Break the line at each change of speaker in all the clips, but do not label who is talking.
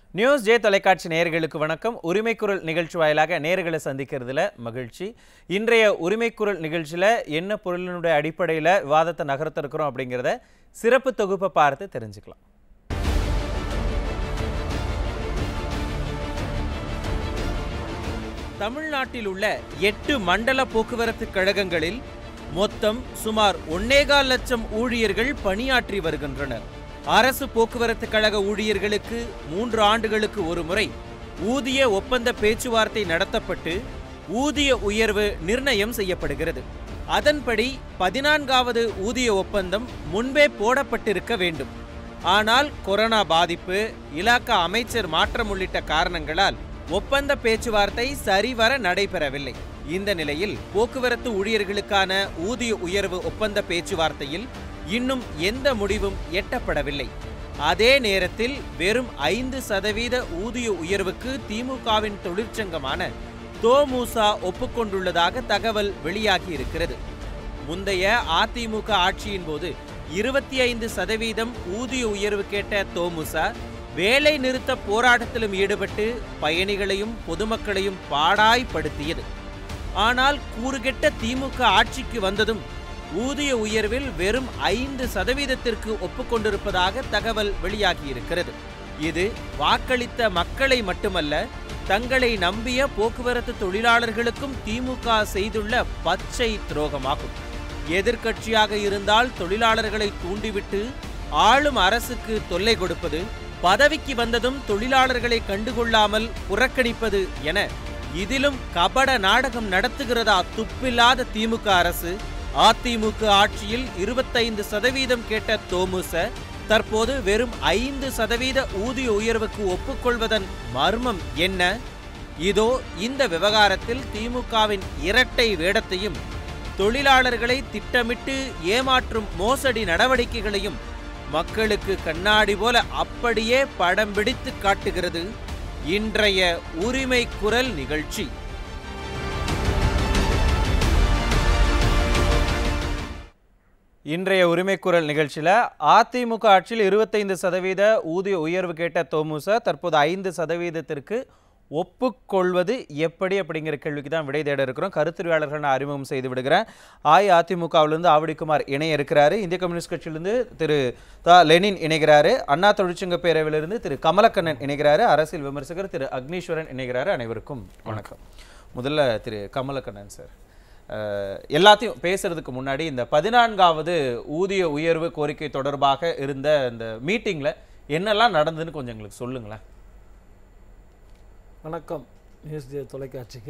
News J தொலைக்காட்சி நேயர்களுக்கு வணக்கம் உரிமைக்குரல் நிகழ்ச்சி வாயிலாக நேயர்களை சந்திக்கிறதுல மகிழ்ச்சி இன்றைய உரிமைக்குரல் நிகழ்ச்சியில் என்ன பொருளினுடைய அடிப்படையில் விவாதத்தை நகர்த்த இருக்கிறோம் அப்படிங்கிறத சிறப்பு தொகுப்பை பார்த்து தெரிஞ்சுக்கலாம் தமிழ்நாட்டில் உள்ள எட்டு மண்டல போக்குவரத்து கழகங்களில் மொத்தம் சுமார் ஒன்னேகால் லட்சம் ஊழியர்கள் பணியாற்றி வருகின்றனர் அரசு போக்குவரத்து கழக ஊழியர்களுக்கு மூன்று ஆண்டுகளுக்கு ஒரு முறை ஊதிய ஒப்பந்த பேச்சுவார்த்தை நடத்தப்பட்டு ஊதிய உயர்வு நிர்ணயம் செய்யப்படுகிறது அதன்படி பதினான்காவது ஊதிய ஒப்பந்தம் முன்பே போடப்பட்டிருக்க வேண்டும் ஆனால் கொரோனா பாதிப்பு இலாக்கா அமைச்சர் மாற்றம் உள்ளிட்ட காரணங்களால் ஒப்பந்த பேச்சுவார்த்தை சரிவர நடைபெறவில்லை இந்த நிலையில் போக்குவரத்து ஊழியர்களுக்கான ஊதிய உயர்வு ஒப்பந்த பேச்சுவார்த்தையில் இன்னும் எந்த முடிவும் எட்டப்படவில்லை அதே நேரத்தில் வெறும் ஐந்து சதவீத ஊதிய உயர்வுக்கு திமுகவின் தொழிற்சங்கமான தோமுசா ஒப்புக்கொண்டுள்ளதாக தகவல் வெளியாகி இருக்கிறது முந்தைய அதிமுக ஆட்சியின் போது இருபத்தி ஐந்து சதவீதம் ஊதிய உயர்வு கேட்ட தோமுசா வேலை நிறுத்த போராட்டத்திலும் ஈடுபட்டு பயணிகளையும் பொதுமக்களையும் பாடாய்படுத்தியது ஆனால் கூறுகெட்ட திமுக ஆட்சிக்கு வந்ததும் ஊதிய உயர்வில் வெறும் ஐந்து சதவீதத்திற்கு ஒப்புக்கொண்டிருப்பதாக தகவல் வெளியாகியிருக்கிறது இது வாக்களித்த மக்களை மட்டுமல்ல தங்களை நம்பிய போக்குவரத்து தொழிலாளர்களுக்கும் திமுக செய்துள்ள பச்சை துரோகமாகும் எதிர்க்கட்சியாக இருந்தால் தொழிலாளர்களை தூண்டிவிட்டு ஆளும் அரசுக்கு தொல்லை கொடுப்பது பதவிக்கு வந்ததும் தொழிலாளர்களை கண்டுகொள்ளாமல் புறக்கணிப்பது என இதிலும் கபட நாடகம் நடத்துகிறதா துப்பில்லாத திமுக அரசு அதிமுக ஆட்சியில் இருபத்தைந்து சதவீதம் கேட்ட தோமுச தற்போது வெறும் ஐந்து சதவீத ஊதிய உயர்வுக்கு ஒப்புக்கொள்வதன் மர்மம் என்ன இதோ இந்த விவகாரத்தில் திமுகவின் இரட்டை வேடத்தையும் தொழிலாளர்களை திட்டமிட்டு ஏமாற்றும் மோசடி நடவடிக்கைகளையும் மக்களுக்கு கண்ணாடி போல அப்படியே படம் பிடித்து காட்டுகிறது இன்றைய உரிமை குரல் நிகழ்ச்சி இன்றைய உரிமைக்குரல் நிகழ்ச்சியில் அதிமுக ஆட்சியில் இருபத்தைந்து சதவீத ஊதிய உயர்வு கேட்ட தோமுச தற்போது ஐந்து சதவீதத்திற்கு ஒப்புக்கொள்வது எப்படி அப்படிங்கிற கேள்விக்கு தான் விடை தேட இருக்கிறோம் கருத்துரையாளர்கள் நான் அறிமுகம் செய்து விடுகிறேன் அஇஅதிமுகவிலிருந்து ஆவடிக்குமார் இணைய இருக்கிறாரு இந்திய கம்யூனிஸ்ட் கட்சியிலிருந்து திரு த லெனின் இணைகிறாரு அண்ணா தொழிற்சங்க பேரவையிலிருந்து திரு கமலக்கண்ணன் இணைகிறாரு அரசியல் விமர்சகர் திரு அக்னீஸ்வரன் இணைகிறாரு அனைவருக்கும் வணக்கம் முதல்ல திரு கமலக்கண்ணன் சார் அஹ், எல்லாத்தையும் பேசுறதுக்கு முன்னாடி இந்த பதினான்காவது ஊதிய உயர்வு கோரிக்கை தொடர்பாக இருந்த இந்த மீட்டிங்ல என்னெல்லாம் நடந்ததுன்னு கொஞ்சம் எங்களுக்கு சொல்லுங்களேன்
வணக்கம் நியூஸ் ஜே தொலைக்காட்சிக்கு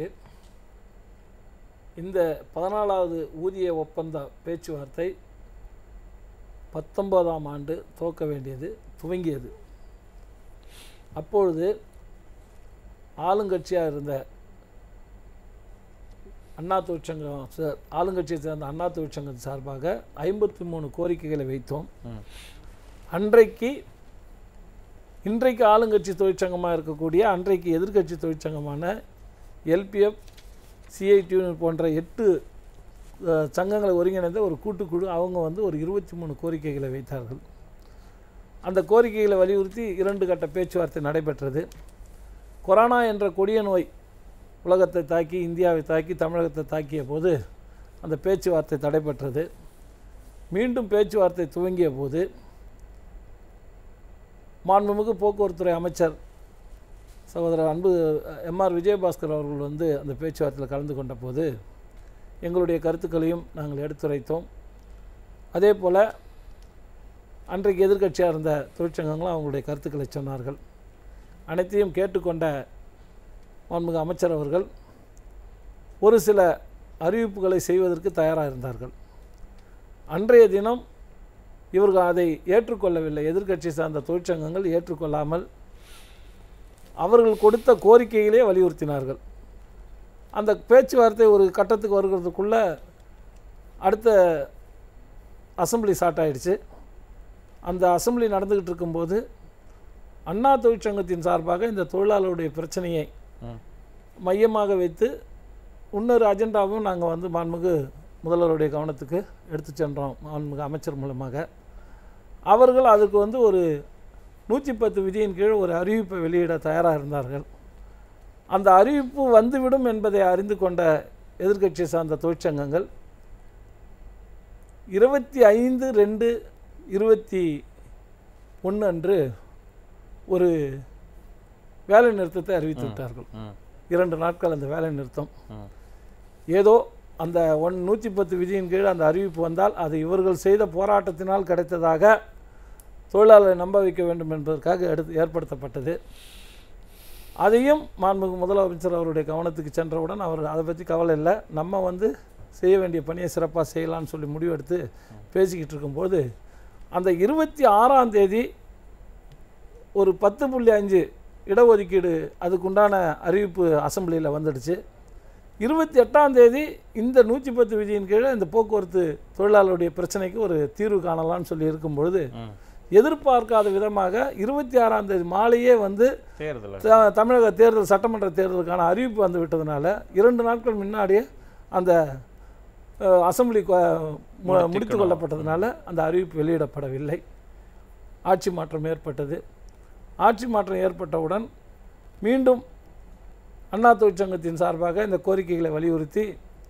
இந்த பதினாலாவது ஊதிய ஒப்பந்த பேச்சுவார்த்தை பத்தொன்பதாம் ஆண்டு துவக்க வேண்டியது துவங்கியது அப்பொழுது ஆளுங்கட்சியாக இருந்த அண்ணா தொழிற்சங்கம் ச- ஆளுங்கட்சியை சேர்ந்த அண்ணா தொழிற்சங்கம் சார்பாக ஐம்பத்தி மூணு கோரிக்கைகளை வைத்தோம்
ம்.
அன்றைக்கு இன்றைக்கு ஆளுங்கட்சி தொழிற்சங்கமாக இருக்கக்கூடிய அன்றைக்கு எதிர்க்கட்சி தொழிற்சங்கமான எல்பிஎஃப் சிஐடி போன்ற எட்டு அஹ், சங்கங்களை ஒருங்கிணைந்த ஒரு கூட்டுக்குழு அவங்க வந்து ஒரு இருபத்தி மூணு கோரிக்கைகளை வைத்தார்கள் அந்த கோரிக்கைகளை வலியுறுத்தி இரண்டு கட்ட பேச்சுவார்த்தை நடைபெற்றது கொரோனா என்ற கொடிய நோய் உலகத்தை தாக்கி இந்தியாவை தாக்கி தமிழகத்தை தாக்கிய போது அந்த பேச்சுவார்த்தை தடைபெற்றது மீண்டும் பேச்சுவார்த்தை துவங்கிய போது மாண்புமிகு போக்குவரத்துறை அமைச்சர் சகோதரர் அன்பு எம்ஆர் விஜயபாஸ்கர் அவர்கள் வந்து அந்த பேச்சுவார்த்தையில் கலந்து கொண்ட போது எங்களுடைய கருத்துக்களையும் நாங்கள் எடுத்துரைத்தோம் அதே போல் அன்றைக்கு எதிர்க்கட்சியாக இருந்த தொழிற்சங்கங்களும் அவங்களுடைய கருத்துக்களை சொன்னார்கள் அனைத்தையும் கேட்டுக்கொண்ட மாண்புமிகு அமைச்சர் அவர்கள் ஒரு சில அறிவிப்புகளை செய்வதற்கு தயாராக இருந்தார்கள் அன்றைய தினம் இவர்கள் அதை ஏற்றுக்கொள்ளவில்லை எதிர்க்கட்சி சார்ந்த தொழிற்சங்கங்கள் ஏற்றுக்கொள்ளாமல் அவர்கள் கொடுத்த கோரிக்கைகளே வலியுறுத்தினார்கள் அந்த பேச்சுவார்த்தை ஒரு கட்டத்துக்கு வருகிறதுக்குள்ள அடுத்த அசெம்பிளி ஸ்டார்ட் ஆயிடுச்சு அந்த அசெம்பிளி நடந்துக்கிட்டு இருக்கும்போது அண்ணா தொழிற்சங்கத்தின் சார்பாக இந்த தொழிலாளருடைய பிரச்சனையை
ம்.
மையமாக வைத்து இன்னொரு அஜெண்டாவும் நாங்கள் வந்து மாண்புமிகு முதல்வருடைய கவனத்துக்கு எடுத்து சென்றோம் மாண்புமிகு அமைச்சர் மூலமாக அவர்கள் அதுக்கு வந்து ஒரு நூற்றி பத்து விதியின் கீழ் ஒரு அறிவிப்பை வெளியிட தயாராக இருந்தார்கள் அந்த அறிவிப்பு வந்துவிடும் என்பதை அறிந்து கொண்ட எதிர்க்கட்சியை சார்ந்த தொழிற்சங்கங்கள் இருபத்தி ஐந்து ரெண்டு இருபத்தி ஒன்று அன்று ஒரு வேலை நிறுத்தத்தை அறிவித்து விட்டார்கள்
ம்,
இரண்டு நாட்கள் அந்த வேலை நிறுத்தம்
ம்.
ஏதோ அந்த ஒன் நூற்றி பத்து விதியின் கீழ் அந்த அறிவிப்பு வந்தால் அது இவர்கள் செய்த போராட்டத்தினால் கிடைத்ததாக தொழிலாளரை நம்ப வைக்க வேண்டும் என்பதற்காக எடுத்து ஏற்படுத்தப்பட்டது அதையும் மாண்புமிகு முதலமைச்சர் அவருடைய கவனத்துக்கு சென்றவுடன் அவர் அதை பற்றி கவலை இல்லை நம்ம வந்து செய்ய வேண்டிய பணியை சிறப்பாக செய்யலாம்னு சொல்லி முடிவெடுத்து பேசிக்கிட்டு இருக்கும்போது அந்த இருபத்தி ஆறாம் தேதி ஒரு பத்து புள்ளி அஞ்சு இடஒதுக்கீடு அதுக்குண்டான அறிவிப்பு அசெம்பிளியில் வந்துடுச்சு இருபத்தி எட்டாம் தேதி இந்த நூற்றி பத்து விதியின் கீழே இந்த போக்குவரத்து தொழிலாளருடைய பிரச்சனைக்கு ஒரு தீர்வு காணலாம்னு சொல்லி இருக்கும்பொழுது
ம்.
எதிர்பார்க்காத விதமாக இருபத்தி ஆறாம் தேதி மாலையே வந்து
தேர்தல்
த- தமிழக தேர்தல் சட்டமன்ற தேர்தலுக்கான அறிவிப்பு வந்து விட்டதுனால இரண்டு நாட்கள் முன்னாடியே அந்த அஹ், அசெம்பிளி கொ- மு- முடித்து கொள்ளப்பட்டதுனால அந்த அறிவிப்பு வெளியிடப்படவில்லை ஆட்சி மாற்றம் ஏற்பட்டது ஆட்சி மாற்றம் ஏற்பட்டவுடன் மீண்டும் அண்ணா தொழிற்சங்கத்தின் சார்பாக இந்த கோரிக்கைகளை வலியுறுத்தி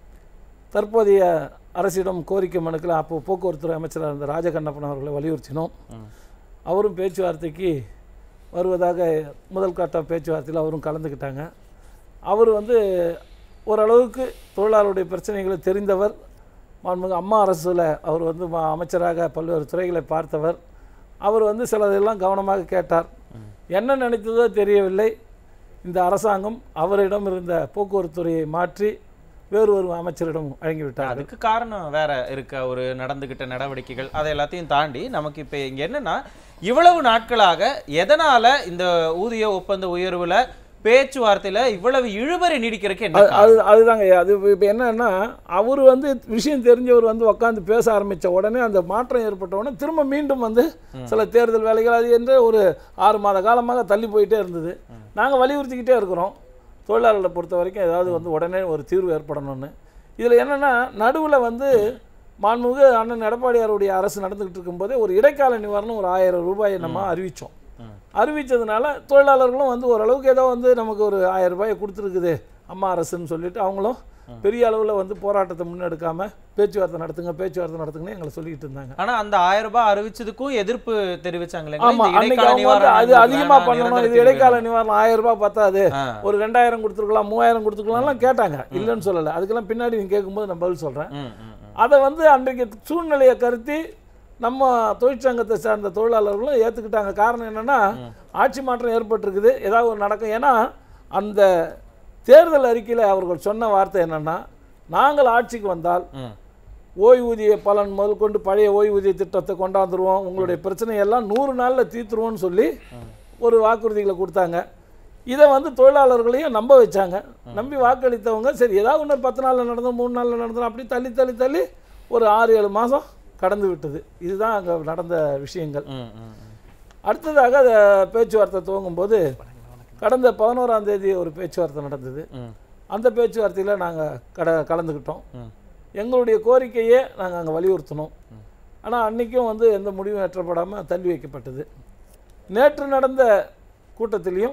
தற்போதைய அரசிடம் கோரிக்கை மனுக்களை அப்போ போக்குவரத்துறை அமைச்சராக இருந்த ராஜகண்ணப்பன் அவர்களை வலியுறுத்தினோம்
ம்.
அவரும் பேச்சுவார்த்தைக்கு வருவதாக முதல் கட்ட பேச்சுவார்த்தையில் அவரும் கலந்துக்கிட்டாங்க அவர் வந்து ஓரளவுக்கு தொழிலாளருடைய பிரச்சனைகளை தெரிந்தவர் மாண்புமிகு அம்மா அரசில் அவர் வந்து ம- அமைச்சராக பல்வேறு துறைகளை பார்த்தவர் அவர் வந்து சிலதெல்லாம் கவனமாக கேட்டார் என்ன நினைத்ததோ தெரியவில்லை இந்த அரசாங்கம் அவரிடம் இருந்த போக்குவரத்து துறையை மாற்றி வேறு ஒரு அமைச்சரிடம் வழங்கிவிட்டார்
அதுக்கு காரணம் வேற இருக்க ஒரு நடந்துகிட்ட நடவடிக்கைகள் அதை எல்லாத்தையும் தாண்டி நமக்கு இப்ப இங்க என்னன்னா இவ்வளவு நாட்களாக எதனால இந்த ஊதிய ஒப்பந்த உயர்வுல பேச்சுவார்த்தையில இவ்வளவு இழுபறி நீடிக்கிறதுக்கு என்ன
அது அது அதுதாங்க ஐயா. அது இப்போ என்னன்னா அவர் வந்து விஷயம் தெரிஞ்சவர் வந்து உட்காந்து பேச ஆரம்பித்த உடனே அந்த மாற்றம் ஏற்பட்ட உடனே திரும்ப மீண்டும் வந்து சில தேர்தல் வேலைகள் அது என்று ஒரு ஆறு மாத காலமாக தள்ளி போயிட்டே இருந்தது நாங்கள் வலியுறுத்திக்கிட்டே இருக்கிறோம் தொழிலாளர்களை பொறுத்த வரைக்கும் ஏதாவது வந்து உடனே ஒரு தீர்வு ஏற்படணும்னு இதில் என்னென்னா நடுவில் வந்து மாண்புமிகு அண்ணன் எடப்பாடியாருடைய அரசு நடந்துக்கிட்டு இருக்கும்போதே ஒரு இடைக்கால நிவாரணம் ஒரு ஆயிரம் ரூபாயை நம்ம அறிவித்தோம்
ம்.
அறிவித்ததுனால தொழிலாளர்களும் வந்து ஓரளவுக்கு ஏதோ வந்து நமக்கு ஒரு ஆயிரம் ரூபாயை கொடுத்துருக்குது அம்மா அரசுன்னு சொல்லிட்டு அவங்களும் பெரிய அளவில் வந்து போராட்டத்தை முன்னெடுக்காம பேச்சுவார்த்தை நடத்துங்க பேச்சுவார்த்தை நடத்துங்கன்னு எங்களை சொல்லிக்கிட்டு இருந்தாங்க
ஆனா அந்த ஆயிரம் ரூபாய் அறிவிச்சதுக்கும் எதிர்ப்பு தெரிவிச்சாங்க இல்லைங்களா?
ஆமா
இந்த
அன்னைக்கு
இடைக்கால
அவங்க வந்து
நிவாரணம்
அது
கொடுக்கலாம்,
அதிகமாக பண்ணணும் இது
நிரந்தர
இடைக்கால
தீர்வு
நிவாரணம் ஆயிரம் ரூபாய் பத்தாது
ஆ.
ஒரு ரெண்டாயிரம் கொடுத்துருக்கலாம் மூவாயிரம் கொடுத்துருக்கலாம்லாம் கேட்டாங்க இல்லைன்னு சொல்லலை அதுக்கெல்லாம் பின்னாடி நீங்கள் கேட்கும்போது நான் பதில் சொல்கிறேன்
ம், ம், ம்.
அதை வந்து அன்றைக்கு சூழ்நிலையை கருத்தி நம்ம தொழிற்சங்கத்தை சார்ந்த தொழிலாளர்களும் ஏற்றுக்கிட்டாங்க காரணம் என்னென்னா ஆட்சி மாற்றம் ஏற்பட்டிருக்குது ஏதாவது ஒரு நடக்கும் ஏன்னா அந்த தேர்தல் அறிக்கையில் அவர்கள் சொன்ன வார்த்தை என்னென்னா நாங்கள் ஆட்சிக்கு வந்தால்
ம்.
ஓய்வூதிய பலன் முதல் கொண்டு பழைய ஓய்வூதிய திட்டத்தை கொண்டாந்துருவோம் உங்களுடைய பிரச்சனையெல்லாம் நூறு நாளில் தீர்த்துருவோம்னு சொல்லி ஒரு வாக்குறுதிகளை கொடுத்தாங்க இதை வந்து தொழிலாளர்களையும் நம்ப வச்சாங்க நம்பி வாக்களித்தவங்க சரி ஏதாவது ஒன்று பத்து நாளில் நடந்தோம் மூணு நாளில் நடந்தோம் அப்படி தள்ளி தள்ளி தள்ளி ஒரு ஆறு ஏழு மாதம் கடந்து விட்டது இதுதான் அங்கே நடந்த விஷயங்கள்
ம், ம், ம்.
அடுத்ததாக அதை பேச்சுவார்த்தை துவங்கும்போது கடந்த பதினோராம் தேதி ஒரு பேச்சுவார்த்தை நடந்தது
ம்,
அந்த பேச்சுவார்த்தையில் நாங்கள் கட கலந்துக்கிட்டோம்
ம்.
எங்களுடைய கோரிக்கையே நாங்கள் அங்கே வலியுறுத்தினோம் ஆனால் அன்றைக்கும் வந்து எந்த முடிவும் ஏற்றப்படாமல் தள்ளி வைக்கப்பட்டது நேற்று நடந்த கூட்டத்திலையும்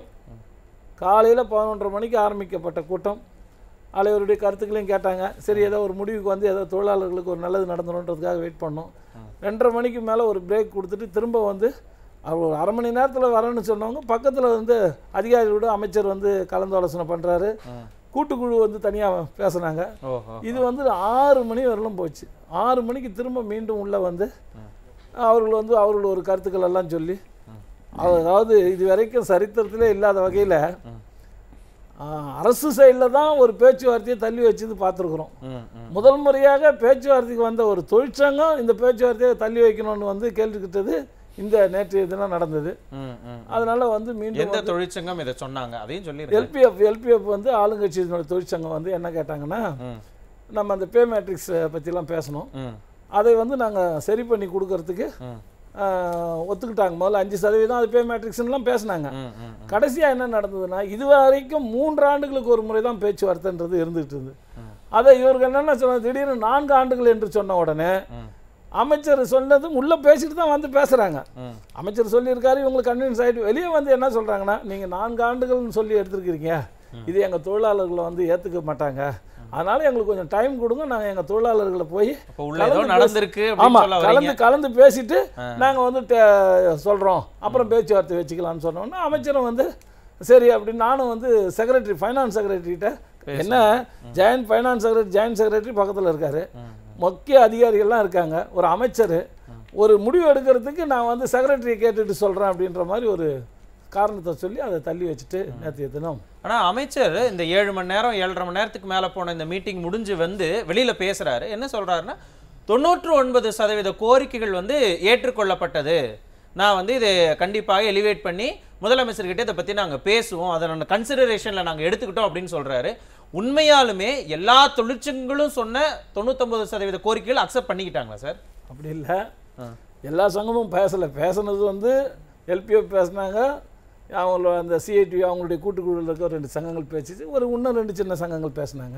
காலையில் பதினொன்றரை மணிக்கு ஆரம்பிக்கப்பட்ட கூட்டம் அனைவருடைய கருத்துக்களையும் கேட்டாங்க சரி ஏதோ ஒரு முடிவுக்கு வந்து ஏதோ தொழிலாளர்களுக்கு ஒரு நல்லது நடந்துணுன்றதுக்காக வெயிட் பண்ணோம் ரெண்டரை மணிக்கு மேலே ஒரு பிரேக் கொடுத்துட்டு திரும்ப வந்து அவர் ஒரு அரை மணி நேரத்தில் வரேன்னு சொன்னவங்க பக்கத்தில் வந்து அதிகாரிகளோட அமைச்சர் வந்து கலந்தாலோசனை பண்ணுறாரு
ம்.
கூட்டுக்குழு வந்து தனியாக பேசுனாங்க
ஓஹோ
இது வந்து ஆறு மணி வரலும் போச்சு ஆறு மணிக்கு திரும்ப மீண்டும் உள்ள வந்து அவர்கள் வந்து அவர்கள் ஒரு கருத்துக்கள் எல்லாம் சொல்லி அதாவது இது வரைக்கும் சரித்திரத்திலே இல்லாத வகையில் அரசு சைடில் தான் ஒரு பேச்சுவார்த்தையை தள்ளி வச்சது பார்த்துருக்குறோம்
ம், ம்.
முதல் முறையாக பேச்சுவார்த்தைக்கு வந்த ஒரு தொழிற்சங்கம் இந்த பேச்சுவார்த்தையை தள்ளி வைக்கணும்னு வந்து கேள்விக்கிட்டது இந்த நேற்றைய தினம் நடந்தது
ம், ம்.
அதனால வந்து மீண்டும்
எந்த தொழிற்சங்கம் இதை சொன்னாங்க அதையும் சொல்லிருங்க
எல்பிஎஃப் எல்பிஎஃப் வந்து ஆளுங்கட்சியினுடைய தொழிற்சங்கம் வந்து என்ன கேட்டாங்கன்னா
ம்,
நம்ம அந்த பே மேட்ரிக்ஸ் பற்றிலாம் பேசணும்
ம்,
அதை வந்து நாங்கள் சரி பண்ணி கொடுக்கறதுக்கு
ம்,
ஆஹ், ஒத்துக்கிட்டாங்க முதல்ல அஞ்சு சதவீதம் அது பே மேட்ரிக்ஸ்லாம் பேசினாங்க
ம், ம், ம்.
கடைசியாக என்ன நடந்ததுன்னா இதுவரைக்கும் மூன்று ஆண்டுகளுக்கு ஒரு முறை தான் பேச்சுவார்த்தைன்றது இருந்துகிட்டு இருந்தது அதை இவர்கள் என்னென்ன சொன்ன திடீர்னு நான்கு ஆண்டுகள் என்று சொன்ன உடனே
ம்.
அமைச்சர் சொன்னதும் உள்ளே பேசிட்டு தான் வந்து பேசுகிறாங்க
ம்.
அமைச்சர் சொல்லியிருக்காரு இவங்களுக்கு கன்வின்ஸ் ஆகிட்டு வெளியே வந்து என்ன சொல்கிறாங்கன்னா நீங்கள் நான்கு ஆண்டுகள்னு சொல்லி எடுத்துருக்கிறீங்க இது எங்கள் தொழிலாளர்களை வந்து ஏற்றுக்க மாட்டாங்க அதனால எங்களுக்கு கொஞ்சம் டைம் கொடுங்க நாங்கள் எங்கள் தொழிலாளர்களை போய்
அப்போ உள்ள ஏதோ
கலந்து
நடந்திருக்கு அப்படின்னு
ஆமா
சொல்ல
கலந்து
வரீங்க
கலந்து பேசிட்டு நாங்க வந்து டே- சொல்றோம் அப்புறம் பேச்சுவார்த்தை வச்சுக்கலாம்னு சொன்னோன்னா அமைச்சரும் வந்து சரி அப்படின்னு நானும் வந்து செக்ரட்டரி ஃபைனான்ஸ் செக்ரட்டரிகிட்ட என்ன joint finance secretary joint secretary பக்கத்துல இருக்காரு முக்கிய அதிகாரிகள்லாம் இருக்காங்க ஒரு அமைச்சர் ஒரு முடிவு எடுக்கிறதுக்கு நான் வந்து செக்ரட்டரியை கேட்டுட்டு சொல்றேன் அப்படின்ற மாதிரி ஒரு காரணத்தை சொல்லி அதை தள்ளி வச்சுட்டு நேற்றைய தினம்
ஆனா அமைச்சர் இந்த ஏழு மணி நேரம் ஏழரை மணி நேரத்துக்கு மேல போன இந்த மீட்டிங் முடிஞ்சு வந்து வெளியில பேசுறாரு என்ன சொல்றாருன்னா தொண்ணூற்று ஒன்பது சதவீத கோரிக்கைகள் வந்து ஏற்றுக்கொள்ளப்பட்டது நான் வந்து இதை கண்டிப்பாக எலிவேட் பண்ணி முதலமைச்சர்கிட்ட இதை பத்தி நாங்க பேசுவோம் அதை நாங்கள் கன்சிடரேஷன்ல நாங்க எடுத்துக்கிட்டோம் அப்படின்னு சொல்றாரு உண்மையாலுமே எல்லா தொழிற்சங்கங்களும் சொன்ன தொண்ணூத்தொன்பது சதவீத கோரிக்கைகள் அக்செப்ட் பண்ணிக்கிட்டாங்களா சார்
அப்படி இல்லை எல்லா சங்கமும் பேசலை பேசுனது வந்து எல்பிஎஃப் பேசுனாங்க அவங்களோட அந்த சிஐடி அவங்களுடைய கூட்டுக்குழுவில் இருக்க ரெண்டு சங்கங்கள் பேசிச்சு ஒரு இன்னும் ரெண்டு சின்ன சங்கங்கள் பேசுனாங்க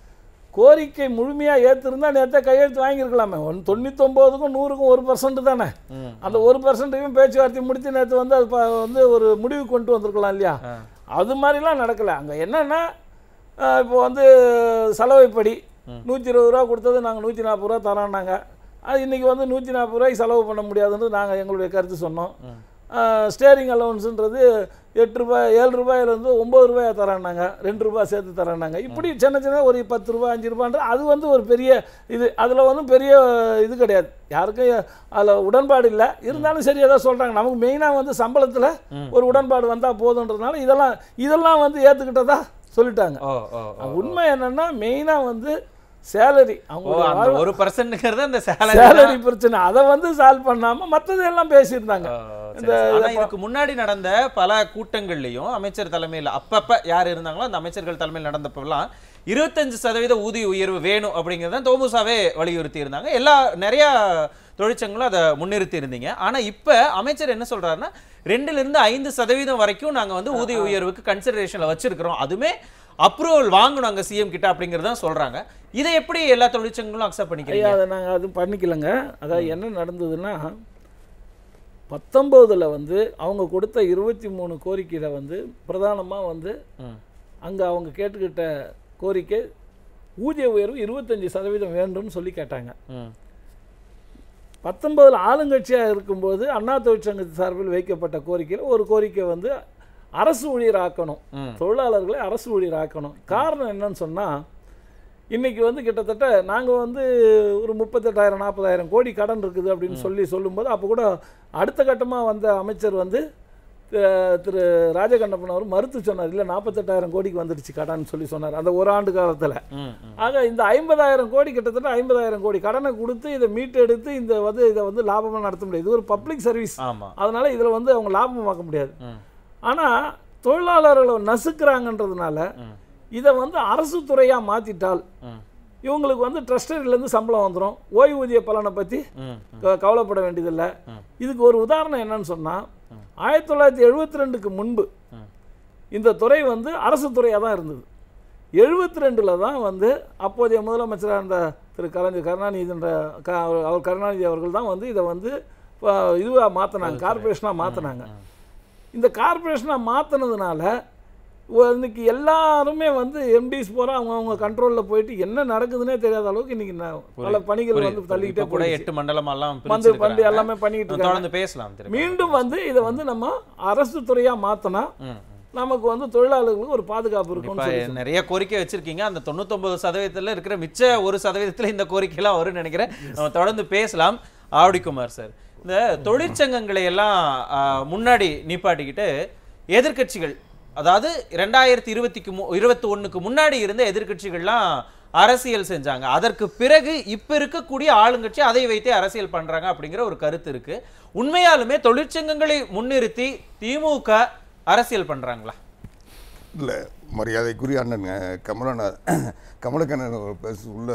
கோரிக்கை முழுமையாக ஏற்றிருந்தா நேற்றே கையெழுத்து வாங்கியிருக்கலாமே ஒன் தொண்ணூத்தொம்போதுக்கும் நூறுக்கும் ஒரு பர்சன்ட் தானே
ம்.
அந்த ஒரு பர்சன்ட்டையும் பேச்சுவார்த்தை முடித்து நேற்று வந்து அது ப- வந்து ஒரு முடிவு கொண்டு வந்திருக்கலாம் இல்லையா
ஆ.
அது மாதிரிலாம் நடக்கலை அங்கே என்னென்னா இப்போ வந்து செலவைப்படி நூற்றி இருபது ரூபா கொடுத்தது நாங்கள் நூற்றி நாற்பது ரூபா தரோன்னாங்க அது இன்றைக்கி வந்து நூற்றி நாற்பது ரூபாய்க்கு செலவு பண்ண முடியாதுன்னு நாங்கள் எங்களுடைய கருத்து சொன்னோம் ஸ்டேரிங் அலவன்ஸுன்றது எட்டு ரூபாய் ஏழு ரூபாயிலேருந்து ஒம்பது ரூபாய் தரானாங்க ரெண்டு ரூபாய் சேர்த்து தரானாங்க இப்படி சின்ன சின்ன ஒரு பத்து ரூபாய் அஞ்சு ரூபான்ற அது வந்து ஒரு பெரிய இது அதில் வந்து பெரிய இது கிடையாது யாருக்கும் அதில் உடன்பாடு இல்லை இருந்தாலும் சரி ஏதோ சொல்கிறாங்க நமக்கு மெயினாக வந்து சம்பளத்தில் ஒரு உடன்பாடு வந்தால் போதுன்றதுனால இதெல்லாம் இதெல்லாம் வந்து ஏற்றுக்கிட்டதா சொல்லிட்டாங்க
ஓ ஓ ஓ.
உண்மை என்னன்னா மெயினாக வந்து சேலரி
ஓ
அவங்க
அந்த ஒரு பர்சன்ட்ங்கிறது அந்த சேலரி
சேலரி பிரச்சனை அதை வந்து சால்வ் பண்ணாமல் மற்றதெல்லாம் பேசியிருந்தாங்க
சரி, சரி. ஆனா இதுக்கு முன்னாடி நடந்த பல கூட்டங்கள்லயும் அமைச்சர் தலைமையில் அப்பப்ப யார் இருந்தாங்களோ அந்த அமைச்சர்கள் தலைமையில் நடந்தப்பெல்லாம் இருபத்தஞ்சு சதவீத ஊதிய உயர்வு வேணும் அப்படிங்கிறத தோமுசாவே வலியுறுத்தி இருந்தாங்க எல்லா நிறைய தொழிற்சங்களும் அதை முன்னிறுத்தி இருந்தீங்க ஆனா இப்ப அமைச்சர் என்ன சொல்றாருன்னா ரெண்டுல இருந்து ஐந்து சதவீதம் வரைக்கும் நாங்க வந்து ஊதிய உயர்வுக்கு கன்சிடரேஷன்ல வச்சிருக்கிறோம் அதுமே அப்ரூவல் வாங்கணும் அங்க சிஎம் கிட்ட அப்படிங்கறத சொல்றாங்க இதை எப்படி எல்லா தொழிற்சங்களும் அக்செப்ட்
ஐயா
பண்ணிக்கிறீங்க
அதை நாங்கள் அது பண்ணிக்கலங்க அதாவது என்ன நடந்ததுன்னா பத்தொம்போதில் வந்து அவங்க கொடுத்த இருபத்தி மூணு கோரிக்கையில் வந்து பிரதானமாக வந்து
ம்.
அங்கே அவங்க கேட்டுக்கிட்ட கோரிக்கை ஊதிய உயர்வு இருபத்தஞ்சி சதவீதம் வேண்டும்னு சொல்லி கேட்டாங்க
ம்.
பத்தொன்பதில் ஆளுங்கட்சியாக இருக்கும்போது அண்ணா தொழிற்சங்கத்து சார்பில் வைக்கப்பட்ட கோரிக்கையில் ஒரு கோரிக்கை வந்து அரசு ஊழியர் ஆக்கணும்
ம்.
தொழிலாளர்களை அரசு ஊழியர் ஆக்கணும் காரணம் என்னன்னு சொன்னால் இன்னைக்கு வந்து கிட்டத்தட்ட நாங்கள் வந்து ஒரு முப்பத்தெட்டாயிரம் நாற்பதாயிரம் கோடி கடன் இருக்குது அப்படின்னு சொல்லி சொல்லும்போது அப்போ கூட அடுத்த கட்டமாக வந்த அமைச்சர் வந்து தி- திரு ராஜகண்ணப்பன் அவர் மறுத்து சொன்னார் இல்லை நாற்பத்தெட்டாயிரம் கோடிக்கு வந்துடுச்சு கடன் சொல்லி சொன்னார் அந்த ஒரு ஆண்டு காலத்தில்
ம், ம்.
ஆக இந்த ஐம்பதாயிரம் கோடி கிட்டத்தட்ட ஐம்பதாயிரம் கோடி கடனை கொடுத்து இதை மீட்டெடுத்து இந்த வந்து இதை வந்து லாபமாக நடத்த முடியாது இது ஒரு பப்ளிக் சர்வீஸ்
ஆமா
அதனால இதில் வந்து அவங்க லாபமாக்க முடியாது
ம்.
ஆனால் தொழிலாளர்களை நசுக்கிறாங்கன்றதுனால
ம்.
இதை வந்து அரசு துறையாக மாற்றிட்டால்
ம்.
இவங்களுக்கு வந்து ட்ரஸ்டரியிலேருந்து சம்பளம் வந்துடும் ஓய்வூதிய பலனை பற்றி
ம்.
க- கவலைப்பட வேண்டியதில்லை
ம்.
இதுக்கு ஒரு உதாரணம் என்னன்னு சொன்னால் ஆயிரத்தி தொள்ளாயிரத்தி எழுபத்தி ரெண்டுக்கு முன்பு
ம்.
இந்த துறை வந்து அரசு துறையாக தான் இருந்தது எழுபத்தி ரெண்டில் தான் வந்து அப்போதைய முதலமைச்சராக இருந்த திரு கலைஞர் கருணாநிதின்ற க அவர் அவர் கருணாநிதி அவர்கள் தான் வந்து இதை வந்து இதுவாக மாற்றினாங்க கார்பரேஷனாக மாற்றினாங்க இந்த கார்பரேஷனாக மாற்றினதுனால இன்னைக்கு எல்லாருமே வந்து எம்டிஸ் போகிற அவங்க அவங்க கண்ட்ரோலில் போயிட்டு என்ன நடக்குதுன்னே தெரியாத அளவுக்கு இன்னைக்கு நான் பல பணிகள் வந்து
புரியுது.
தள்ளிக்கிட்டே
இப்ப கூட
போயிடுச்சு.
எட்டு மண்டலமெல்லாம்
வந்து
பிரிச்சிருக்காங்க.
பண்டு எல்லாமே பண்ணிக்கிட்டு இருக்காங்க
தொடர்ந்து பேசலாம் திரும்ப.
மீண்டும் வந்து இதை வந்து நம்ம அரசு துறையாக மாற்றினா
ம், ம்.
நமக்கு வந்து தொழிலாளர்களுக்கு ஒரு பாதுகாப்பு
இப்ப
இருக்கும்னு சொல்லி
நிறைய கோரிக்கை வச்சிருக்கீங்க அந்த தொண்ணூத்தொன்பது சதவீதத்துல இருக்கிற மிச்ச ஒரு சதவீதத்துல இந்த கோரிக்கைலாம் வரும்னு நினைக்கிறேன் நம்ம தொடர்ந்து பேசலாம் ஆவடிக்குமார் சார் இந்த தொழிற்சங்கங்களை எல்லாம் ஆ, முன்னாடி நிப்பாட்டிக்கிட்டு எதிர்க்கட்சிகள் அதாவது ரெண்டாயிரத்தி இருபத்திக்கு மு இருபத்தி ஒண்ணுக்கு முன்னாடி இருந்த எதிர்க்கட்சிகள்லாம் அரசியல் செஞ்சாங்க அதற்கு பிறகு இப்ப இருக்கக்கூடிய ஆளுங்கட்சி அதை வைத்தே அரசியல் பண்றாங்க அப்படிங்கிற ஒரு கருத்து இருக்கு உண்மையாலுமே தொழிற்சங்கங்களை முன்னிறுத்தி திமுக அரசியல் பண்றாங்களா
இல்லை மரியாதைக்குரிய அண்ணன் அஹ், கமலநாத் கமலக்கண்ணன் அவர் பேச உள்ள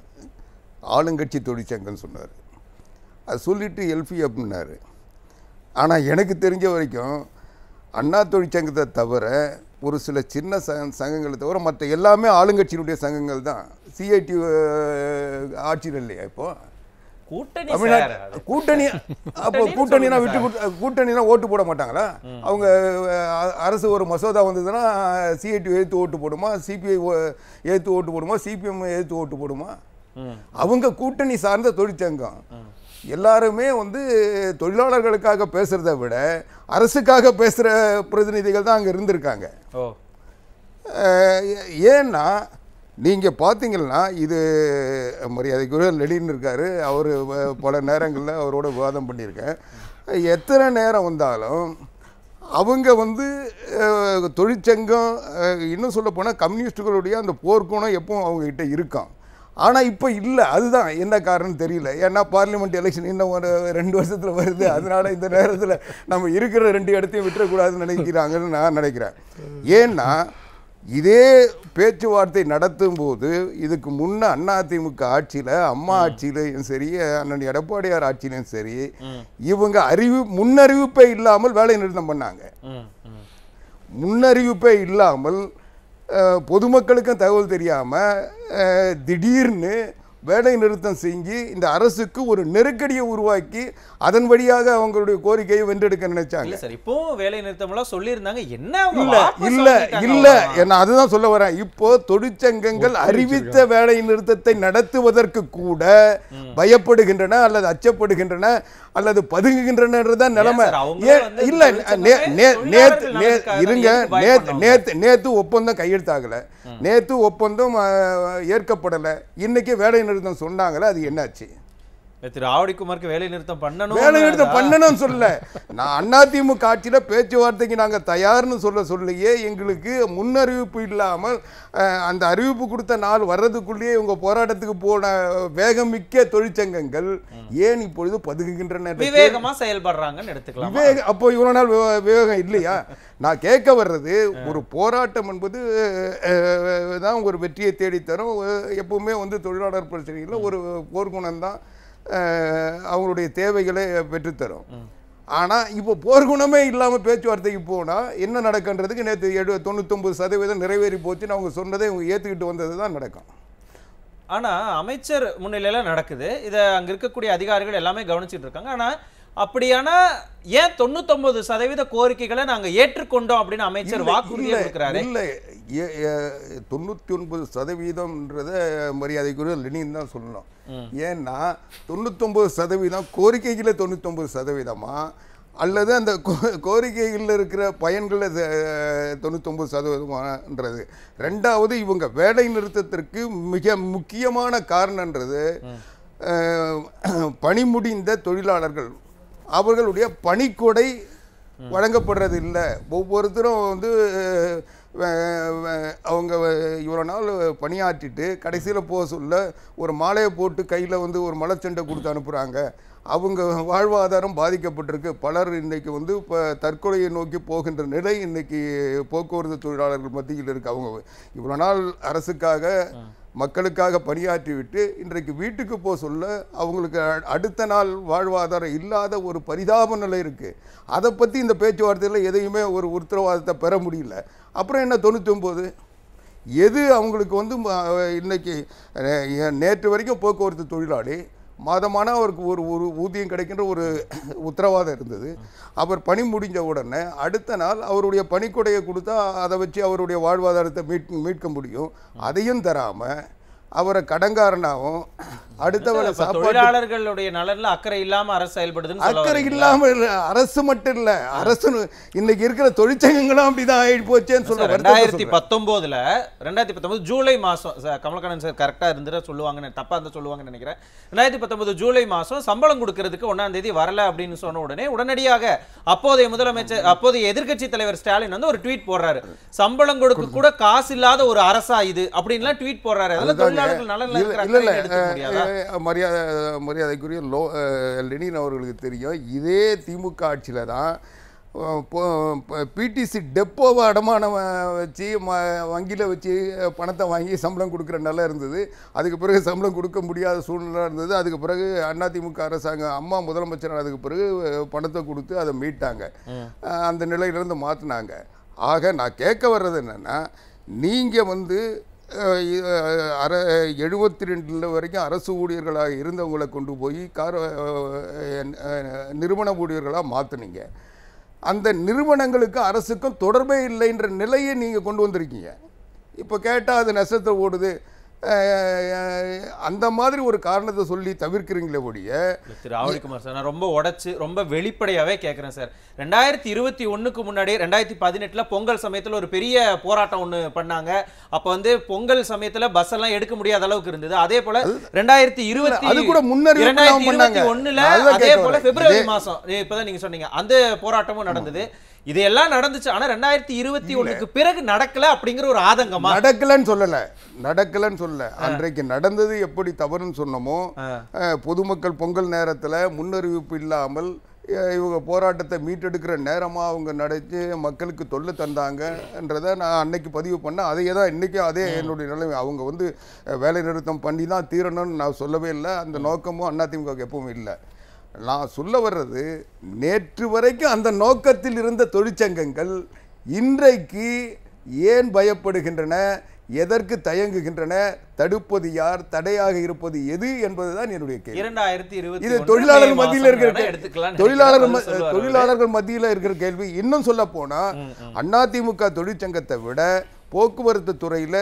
ஆளுங்கட்சி தொழிற்சங்கம்னு சொன்னார் அது சொல்லிட்டு எல்பி அப்படின்னாரு ஆனால் எனக்கு தெரிஞ்ச வரைக்கும் அண்ணா தொழிற்சங்கத்தை தவிர ஒரு சில சின்ன சங்க சங்கங்களை தவிர மற்ற எல்லாமே ஆளுங்கட்சியினுடைய சங்கங்கள் தான் சிஐடி ஆட்சியில் இல்லையா இப்போ
கூட்டணி
தமிழ்நாட்டு
சார் அது.
கூட்டணி அப்போ
கூட்டணின்னு
கூட்டணினா
சொல்லுங்க
விட்டு கொடுத்து கூட்டணினா ஓட்டு போட மாட்டாங்களா அவங்க அஹ், அரசு ஒரு மசோதா வந்ததுன்னா சிஐடி ஏத்து ஓட்டு போடுமா சிபிஐ ஏத்து ஓட்டு போடுமா சிபிஎம் ஏத்து ஓட்டு போடுமா
ம்.
அவங்க கூட்டணி சார்ந்த தொழிற்சங்கம் எல்லாருமே வந்து தொழிலாளர்களுக்காக பேசுறதை விட அரசுக்காக பேசுற பிரதிநிதிகள் தான் அங்க இருந்திருக்காங்க
ஓ
அஹ் ஏன்னா நீங்கள் பார்த்தீங்கன்னா இது மரியாதைக்குரிய லெனின் இருக்கார் அவர் பல நேரங்களில் அவரோட விவாதம் பண்ணியிருக்கேன் எத்தனை நேரம் வந்தாலும் அவங்க வந்து அஹ், தொழிற்சங்கம் அஹ், இன்னும் சொல்ல போனால் கம்யூனிஸ்டுகளுடைய அந்த போர்க்குணம் எப்பவும் அவங்ககிட்ட இருக்கும் ஆனால் இப்போ இல்லை அதுதான் என்ன காரணம் தெரியல ஏன்னா பார்லிமெண்ட் எலெக்ஷன் இன்னும் ஒரு ரெண்டு வருஷத்தில் வருது அதனால இந்த நேரத்தில் நம்ம இருக்கிற ரெண்டு இடத்தையும் விட்டுறக்கூடாதுன்னு நினைக்கிறாங்கன்னு நான் நினைக்கிறேன் ஏன்னா இதே பேச்சுவார்த்தை நடத்தும் போது இதுக்கு முன்ன அண்ணா அதிமுக ஆட்சியில் அம்மா ஆட்சியிலையும் சரி அண்ணன் எடப்பாடியார் ஆட்சியிலையும் சரி இவங்க அறிவு முன்னறிவிப்பே இல்லாமல் வேலை நிறுத்தம் பண்ணாங்க
ம் ம்
முன்னறிவிப்பே இல்லாமல் அஹ், பொதுமக்களுக்கும் தகவல் தெரியாமல் திடீர்னு வேலை நிறுத்தம் செஞ்சு இந்த அரசுக்கு ஒரு நெருக்கடியை உருவாக்கி அதன் வழியாக அவங்களுடைய கோரிக்கையை வென்றெடுக்க நினைச்சாங்க
இல்ல சார் இப்பவும் வேலை நிறுத்தமெல்லாம் சொல்லியிருந்தாங்க என்ன அவங்க
இல்ல
வாபஸ்
இல்ல
வாங்கிட்டாங்க
இல்ல
அவ்வளவுதான்.
நான் அதுதான் சொல்ல வரேன் இப்போ தொழிற்சங்கங்கள் அறிவித்த வேலை நிறுத்தத்தை நடத்துவதற்கு கூட பயப்படுகின்றன அல்லது அச்சப்படுகின்றன அல்லது பதுங்குகின்றனன்றதான் நிலைமை
சார், அவங்களே
ஏன்
வந்து
இல்ல
தொழிற்சங்கமே
நே- நே- நேத்து
தொழிலாளர்கள்
நே-
நலனுக்காக
இருங்க
எதுக்கு
நேத்து
பயப்படணும்?
நேத்து நேத்து ஒப்பந்தம் கையெழுத்தாகல நேத்து ஒப்பந்தம் அஹ், ஏற்கப்படல இன்னைக்கு வேலை நிறுத்தம் சொன்னாங்களே அது என்னாச்சு
திரு ஆவடிக்குமாருக்கு வேலை நிறுத்தம் பண்ணணும்
வேலை நிறுத்தம் பண்ணணும்னு சொல்ல நான் அதிமுக ஆட்சியில பேச்சுவார்த்தைக்கு நாங்க தயார்னு சொல்ல சொல்லியே எங்களுக்கு முன்னறிவிப்பு இல்லாமல் அஹ், அந்த அறிவிப்பு கொடுத்த நாள் வர்றதுக்குள்ளேயே இவங்க போராட்டத்துக்கு போன வேகமிக்க தொழிற்சங்கங்கள் ஏன் இப்பொழுது பதுங்குகின்றன என்ற
விவேகமா செயல்படுறாங்கன்னு எடுத்துக்கலாம்
விவேக அப்போ இவ்வளவு நாள் விவ- விவேகம் இல்லையா நான் கேட்க வர்றது ஒரு போராட்டம் என்பது அஹ், தான் ஒரு வெற்றியை தேடித்தரும் அஹ், எப்பவுமே வந்து தொழிலாளர் பிரச்சனையில் ஒரு போர்க்குணம் தான் அஹ், அவங்களுடைய தேவைகளை பெற்றுத்தரும் ஆனால் இப்போ போர்க்குணமே இல்லாமல் பேச்சுவார்த்தைக்கு போனால் என்ன நடக்குன்றதுக்கு நேற்று எடு தொண்ணூத்தொம்பது சதவீதம் நிறைவேறி போச்சுன்னு அவங்க சொன்னதை இவங்க ஏற்றுக்கிட்டு வந்தது தான் நடக்கும்
ஆனா அமைச்சர் முன்னிலையில நடக்குது இத அங்க இருக்கக்கூடிய அதிகாரிகள் எல்லாமே கவனிச்சிட்டு இருக்காங்க ஆனா அப்படியானா ஏன் தொண்ணூத்தொன்பது சதவீத கோரிக்கைகளை நாங்க ஏற்றுக்கொண்டோம் அப்படின்னு அமைச்சர்
இல்ல,
வாக்குறுதியை
இல்ல,
கொடுக்கிறாரு
இல்ல ஏ- ஏ- தொண்ணூத்தி ஒன்பது சதவீதம்ன்றத மரியாதைக்குரிய லெனின் தான் சொல்லணும் ஏன்னா தொண்ணூத்தொன்பது சதவீதம் கோரிக்கைகளில் தொண்ணூத்தொன்பது சதவீதமா அல்லது அந்த கோ- கோரிக்கைகளில் இருக்கிற பயன்களில் தொண்ணூத்தொம்பது சதவீதமான்றது ரெண்டாவது இவங்க வேலை நிறுத்தத்திற்கு மிக முக்கியமான காரணன்றது அஹ், பணி முடிந்த தொழிலாளர்கள் அவர்களுடைய பணிக்கொடை வழங்கப்படுறது இல்லை ஒவ்வொருத்தரும் வந்து அஹ், அஹ், அவங்க இவ்வளோ நாள் பணியாற்றிட்டு கடைசியில் போக சொல்ல ஒரு மாலையை போட்டு கையில் வந்து ஒரு மலச்சண்டை கொடுத்து அனுப்புகிறாங்க அவங்க வாழ்வாதாரம் பாதிக்கப்பட்டிருக்கு பலர் இன்னைக்கு வந்து இப்போ தற்கொலையை நோக்கி போகின்ற நிலை இன்னைக்கு போக்குவரத்து தொழிலாளர்கள் மத்தியில் இருக்கு அவங்க இவ்வளோ நாள் அரசுக்காக மக்களுக்காக பணியாற்றி விட்டு இன்றைக்கு வீட்டுக்கு போக சொல்ல அவங்களுக்கு அ- அடுத்த நாள் வாழ்வாதாரம் இல்லாத ஒரு பரிதாப நிலை இருக்குது அதை பற்றி இந்த பேச்சுவார்த்தையில் எதையுமே ஒரு உத்தரவாதத்தை பெற முடியல அப்புறம் என்ன தொண்ணூத்தொம்பது எது அவங்களுக்கு வந்து ம- இன்னைக்கு அஹ், ஏ- நேற்று வரைக்கும் போக்குவரத்து தொழிலாளி மாதமான அவருக்கு ஒரு ஒரு ஊதியம் கிடைக்கின்ற ஒரு உத்தரவாதம் இருந்தது அவர் பணி முடிஞ்ச உடனே அடுத்த நாள் அவருடைய பணிக்கொடையை கொடுத்தா அதை வச்சு அவருடைய வாழ்வாதாரத்தை மீட் மீட்க முடியும் அதையும் தராமல் அவரை கடங்காரனாகவும் அடுத்தவரை
இப்ப
சாப்பாடு
தொழிலாளர்களுடைய நலன்ல அக்கறை இல்லாம அரசு செயல்படுதுன்னு சொல்ல
அக்கறை
வரீங்களா?
இல்லாம இல்ல அரசு மட்டும் இல்ல அரசு இன்னைக்கு இருக்கிற தொழிற்சங்கங்களும் அப்படிதான் ஆயிட்டு போச்சேன்னு சொல்ல
சார்,
வருத்தத்தை
ரெண்டாயிரத்தி
சொல்றேன்.
பத்தொன்பதுல ரெண்டாயிரத்தி பத்தொன்பது ஜூலை மாசம் சார், கமலக்கண்ணன் சார் கரெக்டா இருந்துட்டு சொல்லுவாங்கன்னு தப்பா இருந்தா சொல்லுவாங்கன்னு நினைக்கிறேன் ரெண்டாயிரத்தி பத்தொன்பது ஜூலை மாசம் சம்பளம் கொடுக்கறதுக்கு ஒன்னாம் தேதி வரல அப்படின்னு சொன்ன உடனே உடனடியாக அப்போதைய முதலமைச்சர் அப்போதைய எதிர்க்கட்சி தலைவர் ஸ்டாலின் வந்து ஒரு ட்வீட் போடுறாரு சம்பளம் கொடுக்க கூட காசு இல்லாத ஒரு அரசா இது அப்படின்லாம் ட்வீட் போடுறாரு அதெல்லாம்
அதுதாங்க.
தொழிலாளர்கள் நலன்ல
இல்ல
இருக்கிற
இல்ல இல்ல
அக்கறை எடுத்துக்க முடியாதா
அஹ், அஹ், மரியாதை மரியாதைக்குரிய லோ அஹ், லெனின் அவர்களுக்கு தெரியும் இதே திமுக ஆட்சியில தான் பிடிசி டெப்போவை அடமானம் அஹ், வச்சு ம வங்கியில் வச்சு அஹ், பணத்தை வாங்கி சம்பளம் கொடுக்குற நிலை இருந்தது அதுக்கு பிறகு சம்பளம் கொடுக்க முடியாத சூழ்நிலை இருந்தது அதுக்கு பிறகு அதிமுக அரசாங்கம் அம்மா முதலமைச்சர் ஆனதுக்கு பிறகு அஹ், பணத்தை கொடுத்து அதை மீட்டாங்க அஹ், அந்த நிலையிலிருந்து மாற்றினாங்க ஆக நான் கேட்க வர்றது என்னன்னா நீங்கள் வந்து அஹ், இ- அஹ், அர எழுபத்தி ரெண்டில் வரைக்கும் அரசு ஊழியர்களாக இருந்தவங்களை கொண்டு போய் கார அஹ், அஹ், நிறுவன ஊழியர்களாக மாற்றுனீங்க அந்த நிறுவனங்களுக்கு அரசுக்கும் தொடர்பே இல்லைன்ற நிலையை நீங்கள் கொண்டு வந்திருக்கீங்க இப்போ கேட்டால் அது நஷ்டத்தை ஓடுது அஹ், அந்த மாதிரி ஒரு காரணத்தை சொல்லி தவிர்க்கிறீங்களே ஒழிய
இல்ல, திரு ஆவடிக்குமார் சார் நான் ரொம்ப உடைச்சு ரொம்ப வெளிப்படையாவே கேட்குறேன் சார் ரெண்டாயிரத்தி இருபத்தி ஒண்ணுக்கு முன்னாடி ரெண்டாயிரத்தி பதினெட்டுல பொங்கல் சமயத்துல ஒரு பெரிய போராட்டம் ஒண்ணு பண்ணாங்க அப்ப வந்து பொங்கல் சமயத்துல பஸ் எல்லாம் எடுக்க முடியாத அளவுக்கு இருந்தது அதே போல ரெண்டாயிரத்தி இருபத்தி
அது கூட முன்னறிவிப்பு
இரண்டாயிரத்தி
இல்லாம பண்ணாங்க.
இருபத்தி ஒண்ணுல
நான் அதுதான்
அதே
கேட்க
போல
வரேன்.
பிப்ரவரி
இதே-
மாசம் ஏ, இப்பதான் நீங்க சொன்னீங்க அந்த போராட்டமும் நடந்தது இதெல்லாம் நடந்துச்சு ஆனா ரெண்டாயிரத்தி இருபத்தி ஒண்ணுக்கு பிறகு நடக்கல அப்படிங்கிற ஒரு ஆதங்கமா
நடக்கலன்னு சொல்லல நடக்கலன்னு சொல்லல அன்றைக்கு நடந்தது எப்படி தவறுன்னு சொன்னோமோ
ஆ.
அஹ், பொதுமக்கள் பொங்கல் நேரத்துல முன்னறிவிப்பு இல்லாமல் அஹ், இவங்க போராட்டத்தை மீட்டெடுக்கிற நேரமா அவங்க நடத்தி மக்களுக்கு தொல்லை தந்தாங்கன்றதை நான் அன்னைக்கு பதிவு பண்ணேன் அதையே தான் இன்னைக்கும் அதே என்னுடைய நிலைமை அவங்க வந்து அஹ், வேலை நிறுத்தம் பண்ணி தான் தீரணும்னு நான் சொல்லவே இல்லை அந்த நோக்கமும் அதிமுக எப்பவும் இல்லை நான் சொல்ல வர்றது நேற்று வரைக்கும் அந்த நோக்கத்தில் இருந்த தொழிற்சங்கங்கள் இன்றைக்கு ஏன் பயப்படுகின்றன எதற்கு தயங்குகின்றன தடுப்பது யார் தடையாக இருப்பது எது என்பதுதான் என்னுடைய கேள்வி
இரண்டாயிரத்தி இருபத்தி
இது
ஒண்ணு
தொழிலாளர்
மே
மத்தியில் இருக்கிற
மாசம்
கே-
எடுத்துக்கலாம்
தொழிலாளர் ம-
நினைக்கிறேன். சொல்லுவாரு அவரு.
தொழிலாளர்கள் மத்தியில் இருக்கிற கேள்வி இன்னும் சொல்ல போனா அதிமுக தொழிற்சங்கத்தை விட போக்குவரத்து துறையில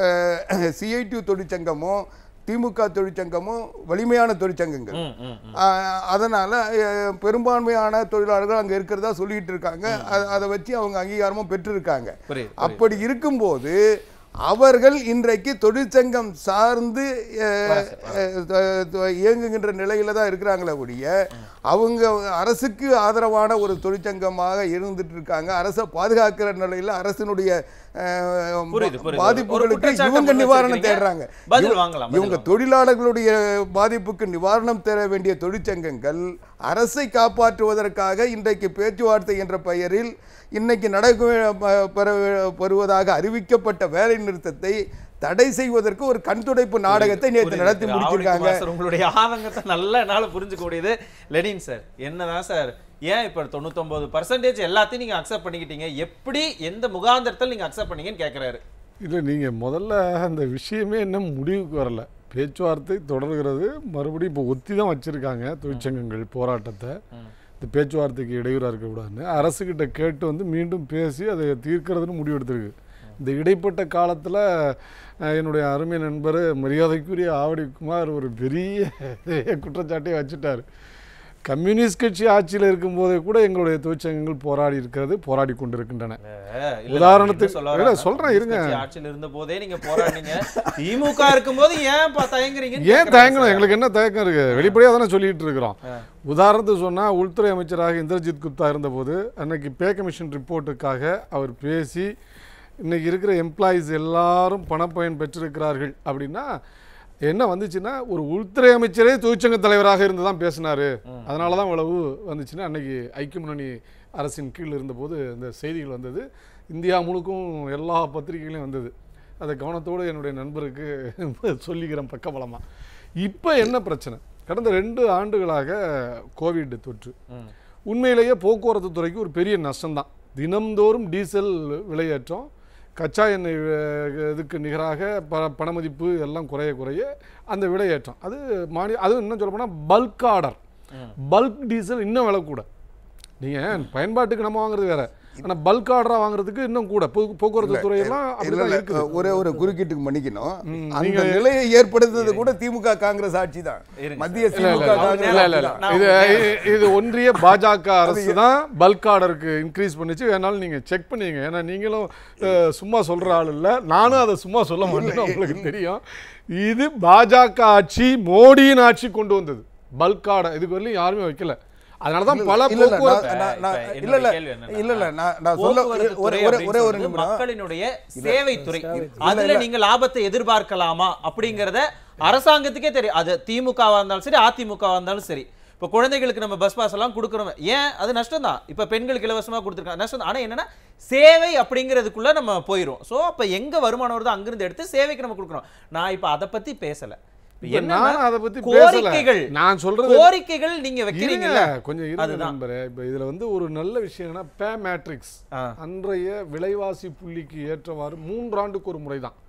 சிஐடி தொழிற்சங்கமும் திமுக தொழிற்சங்கமும் வலிமையான தொழிற்சங்கங்கள்
ம், ம், ம்.
ஆஹ் அதனால அஹ், பெரும்பான்மையான தொழிலாளர்கள் அங்க இருக்கிறதா சொல்லிட்டு இருக்காங்க அ- அதை வச்சு அவங்க அங்கீகாரமும் பெற்றிருக்காங்க
புரியுது,
அப்படி இருக்கும்போது அவர்கள் இன்றைக்கு தொழிற்சங்கம் சார்ந்து அஹ், அஹ், த- த- இயங்குகின்ற நிலையில தான் இருக்கிறாங்களே ஒழிய அவங்க அரசுக்கு ஆதரவான ஒரு தொழிற்சங்கமாக இருந்துட்டு இருக்காங்க அரசை பாதுகாக்கிற நிலையில அரசினுடைய அஹ்,
புரியுது, புரியுது. ஒரு
பாதிப்புகளுக்கு
குற்றச்சாட்டை
இவங்க
முன்
நிவாரணம்
வச்சிருக்கீங்க.
தேடுறாங்க
பதில்
இவங்க-
வாங்கலாம்,
இவங்க
பதில்
தொழிலாளர்களுடைய பாதிப்புக்கு நிவாரணம் தர வேண்டிய தொழிற்சங்கங்கள் அரசை காப்பாற்றுவதற்காக இன்றைக்கு பேச்சுவார்த்தை என்ற பெயரில் இன்னைக்கு நடக்க பெற பெறுவதாக அறிவிக்கப்பட்ட வேலை நிறுத்தத்தை தடை செய்வதற்கு ஒரு கண்துடைப்பு நாடகத்தை நேற்று
புரியுது.
நடத்தி
திரு
முடிச்சிருக்காங்க
ஆவடிக்குமார் சார், உங்களுடைய ஆதங்கத்தை நல்லா என்னால புரிஞ்சுக்க முடியுது லெனின் சார் என்னதான் சார் ஏன் இப்ப தொண்ணூத்தொன்பது பர்சன்டேஜ் எல்லாத்தையும் நீங்க அக்செப்ட் பண்ணிக்கிட்டீங்க எப்படி எந்த முகாந்திரத்தில் நீங்க அக்செப்ட் பண்ணீங்கன்னு கேக்குறாரு
இல்லை நீங்கள் முதல்ல அந்த விஷயமே இன்னும் முடிவுக்கு வரல பேச்சுவார்த்தை தொடர்கிறது மறுபடியும் இப்போ ஒத்தி தான் வச்சுருக்காங்க தொழிற்சங்கங்கள் போராட்டத்தை இந்த பேச்சுவார்த்தைக்கு இடையூறாக இருக்கக்கூடாதுன்னு அரசுக்கிட்ட கேட்டு வந்து மீண்டும் பேசி அதை தீர்க்கிறதுன்னு முடிவு எடுத்திருக்கு இந்த இடைப்பட்ட காலத்தில் என்னுடைய அருமை நண்பர் மரியாதைக்குரிய ஆவடி குமார் ஒரு பெரிய குற்றச்சாட்டை வச்சுட்டார் கம்யூனிஸ்ட் கட்சி ஆட்சியில் இருக்கும்போதே கூட எங்களுடைய தொழிற்சங்கங்கள் போராடி இருக்கிறது போராடி கொண்டிருக்கின்றன
இல்ல, இல்ல,
உதாரணத்துக்கு-
என்ன சொல்ல
இல்ல,
வராங்க?
சொல்றேன், இருங்க.
கம்யூனிஸ்ட் கட்சி ஆட்சியில் இருந்த போதே நீங்க போராடினீங்க திமுக இருக்கும்போது ஏன் பா தயங்குறீங்கன்னு
ஏன்
கேக்குறாங்க
தயங்கணும்
சார்.
எங்களுக்கு என்ன தயக்கம் இருக்கு வெளிப்படையாக தானே சொல்லிட்டு இருக்கிறோம் உதாரணத்துக்கு சொன்னால் உள்துறை அமைச்சராக இந்திரஜித் குப்தா இருந்தபோது அன்னைக்கு பே கமிஷன் ரிப்போர்ட்டுக்காக அவர் பேசி இன்னைக்கு இருக்கிற எம்ப்ளாயீஸ் எல்லாரும் பணப்பயன் பெற்றிருக்கிறார்கள் அப்படின்னா என்ன வந்துச்சுன்னா ஒரு உள்துறை அமைச்சரே தொழிற்சங்க தலைவராக இருந்து தான் பேசினாரு அதனால தான் இவ்வளவு வந்துச்சுன்னா அன்னைக்கு ஐக்கிய முன்னணி அரசின் கீழ் இருந்தபோது இந்த செய்திகள் வந்தது இந்தியா முழுக்கும் எல்லா பத்திரிகைகளையும் வந்தது அதை கவனத்தோடு என்னுடைய நண்பருக்கு சொல்லிக்கிறேன் பக்கபலமாக இப்போ என்ன பிரச்சனை கடந்த ரெண்டு ஆண்டுகளாக கோவிட் தொற்று
ம்.
உண்மையிலேயே போக்குவரத்து துறைக்கு ஒரு பெரிய நஷ்டம்தான் தினம்தோறும் டீசல் விலையேற்றம் கச்சா எண்ணெய் வி- இதுக்கு நிகராக ப பணமதிப்பு எல்லாம் குறைய குறைய அந்த விலையேற்றம் அது மாநில அதுவும் இன்னும் சொல்ல போனால் பல்க் ஆர்டர் பல்க் டீசல் இன்னும் விலை கூட நீங்கள் பயன்பாட்டுக்கு நம்ம வாங்குறது வேற ஆனால் பல்க் ஆர்டராக வாங்குறதுக்கு இன்னும் கூட போக்கு- போக்குவரத்து துறையெல்லாம்
இல்ல,
அப்படிதான்
இல்ல,
இருக்குது
ஒரே ஒரு குறுக்கீட்டுக்கு மன்னிக்கணும்
ம்,
அந்த
நீங்க-
நிலையை ஏற்படுத்துறது கூட திமுக காங்கிரஸ் ஆட்சி தான்
இருங்க
மத்திய
சார்.
இல்ல,
திமுக
இல்ல,
காங்கிரஸ்
இல்ல, இல்ல,
ஆட்சி
இல்ல.
தான்.
நான்
இது
உங்களுக்கு-
இ- இது ஒன்றிய பாஜக அரசு தான் பல்க் ஆர்டருக்கு இன்க்ரீஸ் பண்ணிச்சு வேணாலும் நீங்க செக் பண்ணிங்க ஏன்னா நீங்களும் அஹ், சும்மா சொல்ற ஆள் இல்ல நானும் அதை சும்மா சொல்ல மாட்டேன்னு உங்களுக்கு தெரியும் இது பாஜக ஆட்சி மோடியின் ஆட்சி கொண்டு வந்தது பல்க் ஆர்டர் இதுக்கு வரலையும் யாருமே வைக்கல அதனால தான் பல
இல்ல, இல்ல,
போக்குவரத்து
நான்- நான்-
இப்ப
இல்ல, இல்ல,
என்னோட கேள்வி என்னன்னா,
இல்ல, இல்ல, நான் நான் சொல்ல
போக்குவரத்து
ஒரே
துறை
ஒரே
அப்படின்னு
ஒரே ஒரு
சொல்றது
நிமிடம்
மக்களினுடைய சேவை துறை
இல்ல,
அதுல
இல்ல.
நீங்க லாபத்தை எதிர்பார்க்கலாமா அப்படிங்கறத அரசாங்கத்துக்கே தெரியும் அது திமுகவா இருந்தாலும் சரி அதிமுகவா இருந்தாலும் சரி இப்ப குழந்தைகளுக்கு நம்ம பஸ் பாஸ் எல்லாம் கொடுக்குறோம் ஏன் அது நஷ்டம் தான் இப்ப பெண்களுக்கு இலவசமா கொடுத்துருக்காங்க நஷ்டம் தான் ஆனா என்னன்னா சேவை அப்படிங்கிறதுக்குள்ள நம்ம போயிரும் சோ அப்ப எங்க வருமானம் வருதோ அங்கிருந்து எடுத்து சேவைக்கு நம்ம கொடுக்குறோம் நான் இப்ப அதை பத்தி பேசல இப்ப
இப்ப
என்னன்னா,
நானும் அதை பத்தி பேசல
கோரிக்கைகள்
நான் சொல்றது
கோரிக்கைகள் நீங்க
இருங்க
வைக்கிறீங்கல்ல
கொஞ்சம் இருங்க
அதுதான்.
நண்பரே இப்போ இதுல வந்து ஒரு நல்ல விஷயம்னா பே மேட்ரிக்ஸ்
ஆ.
அன்றைய விலைவாசி புள்ளிக்கு ஏற்றவாறு மூன்றாண்டுக்கு ஒரு முறை தான்
ம்.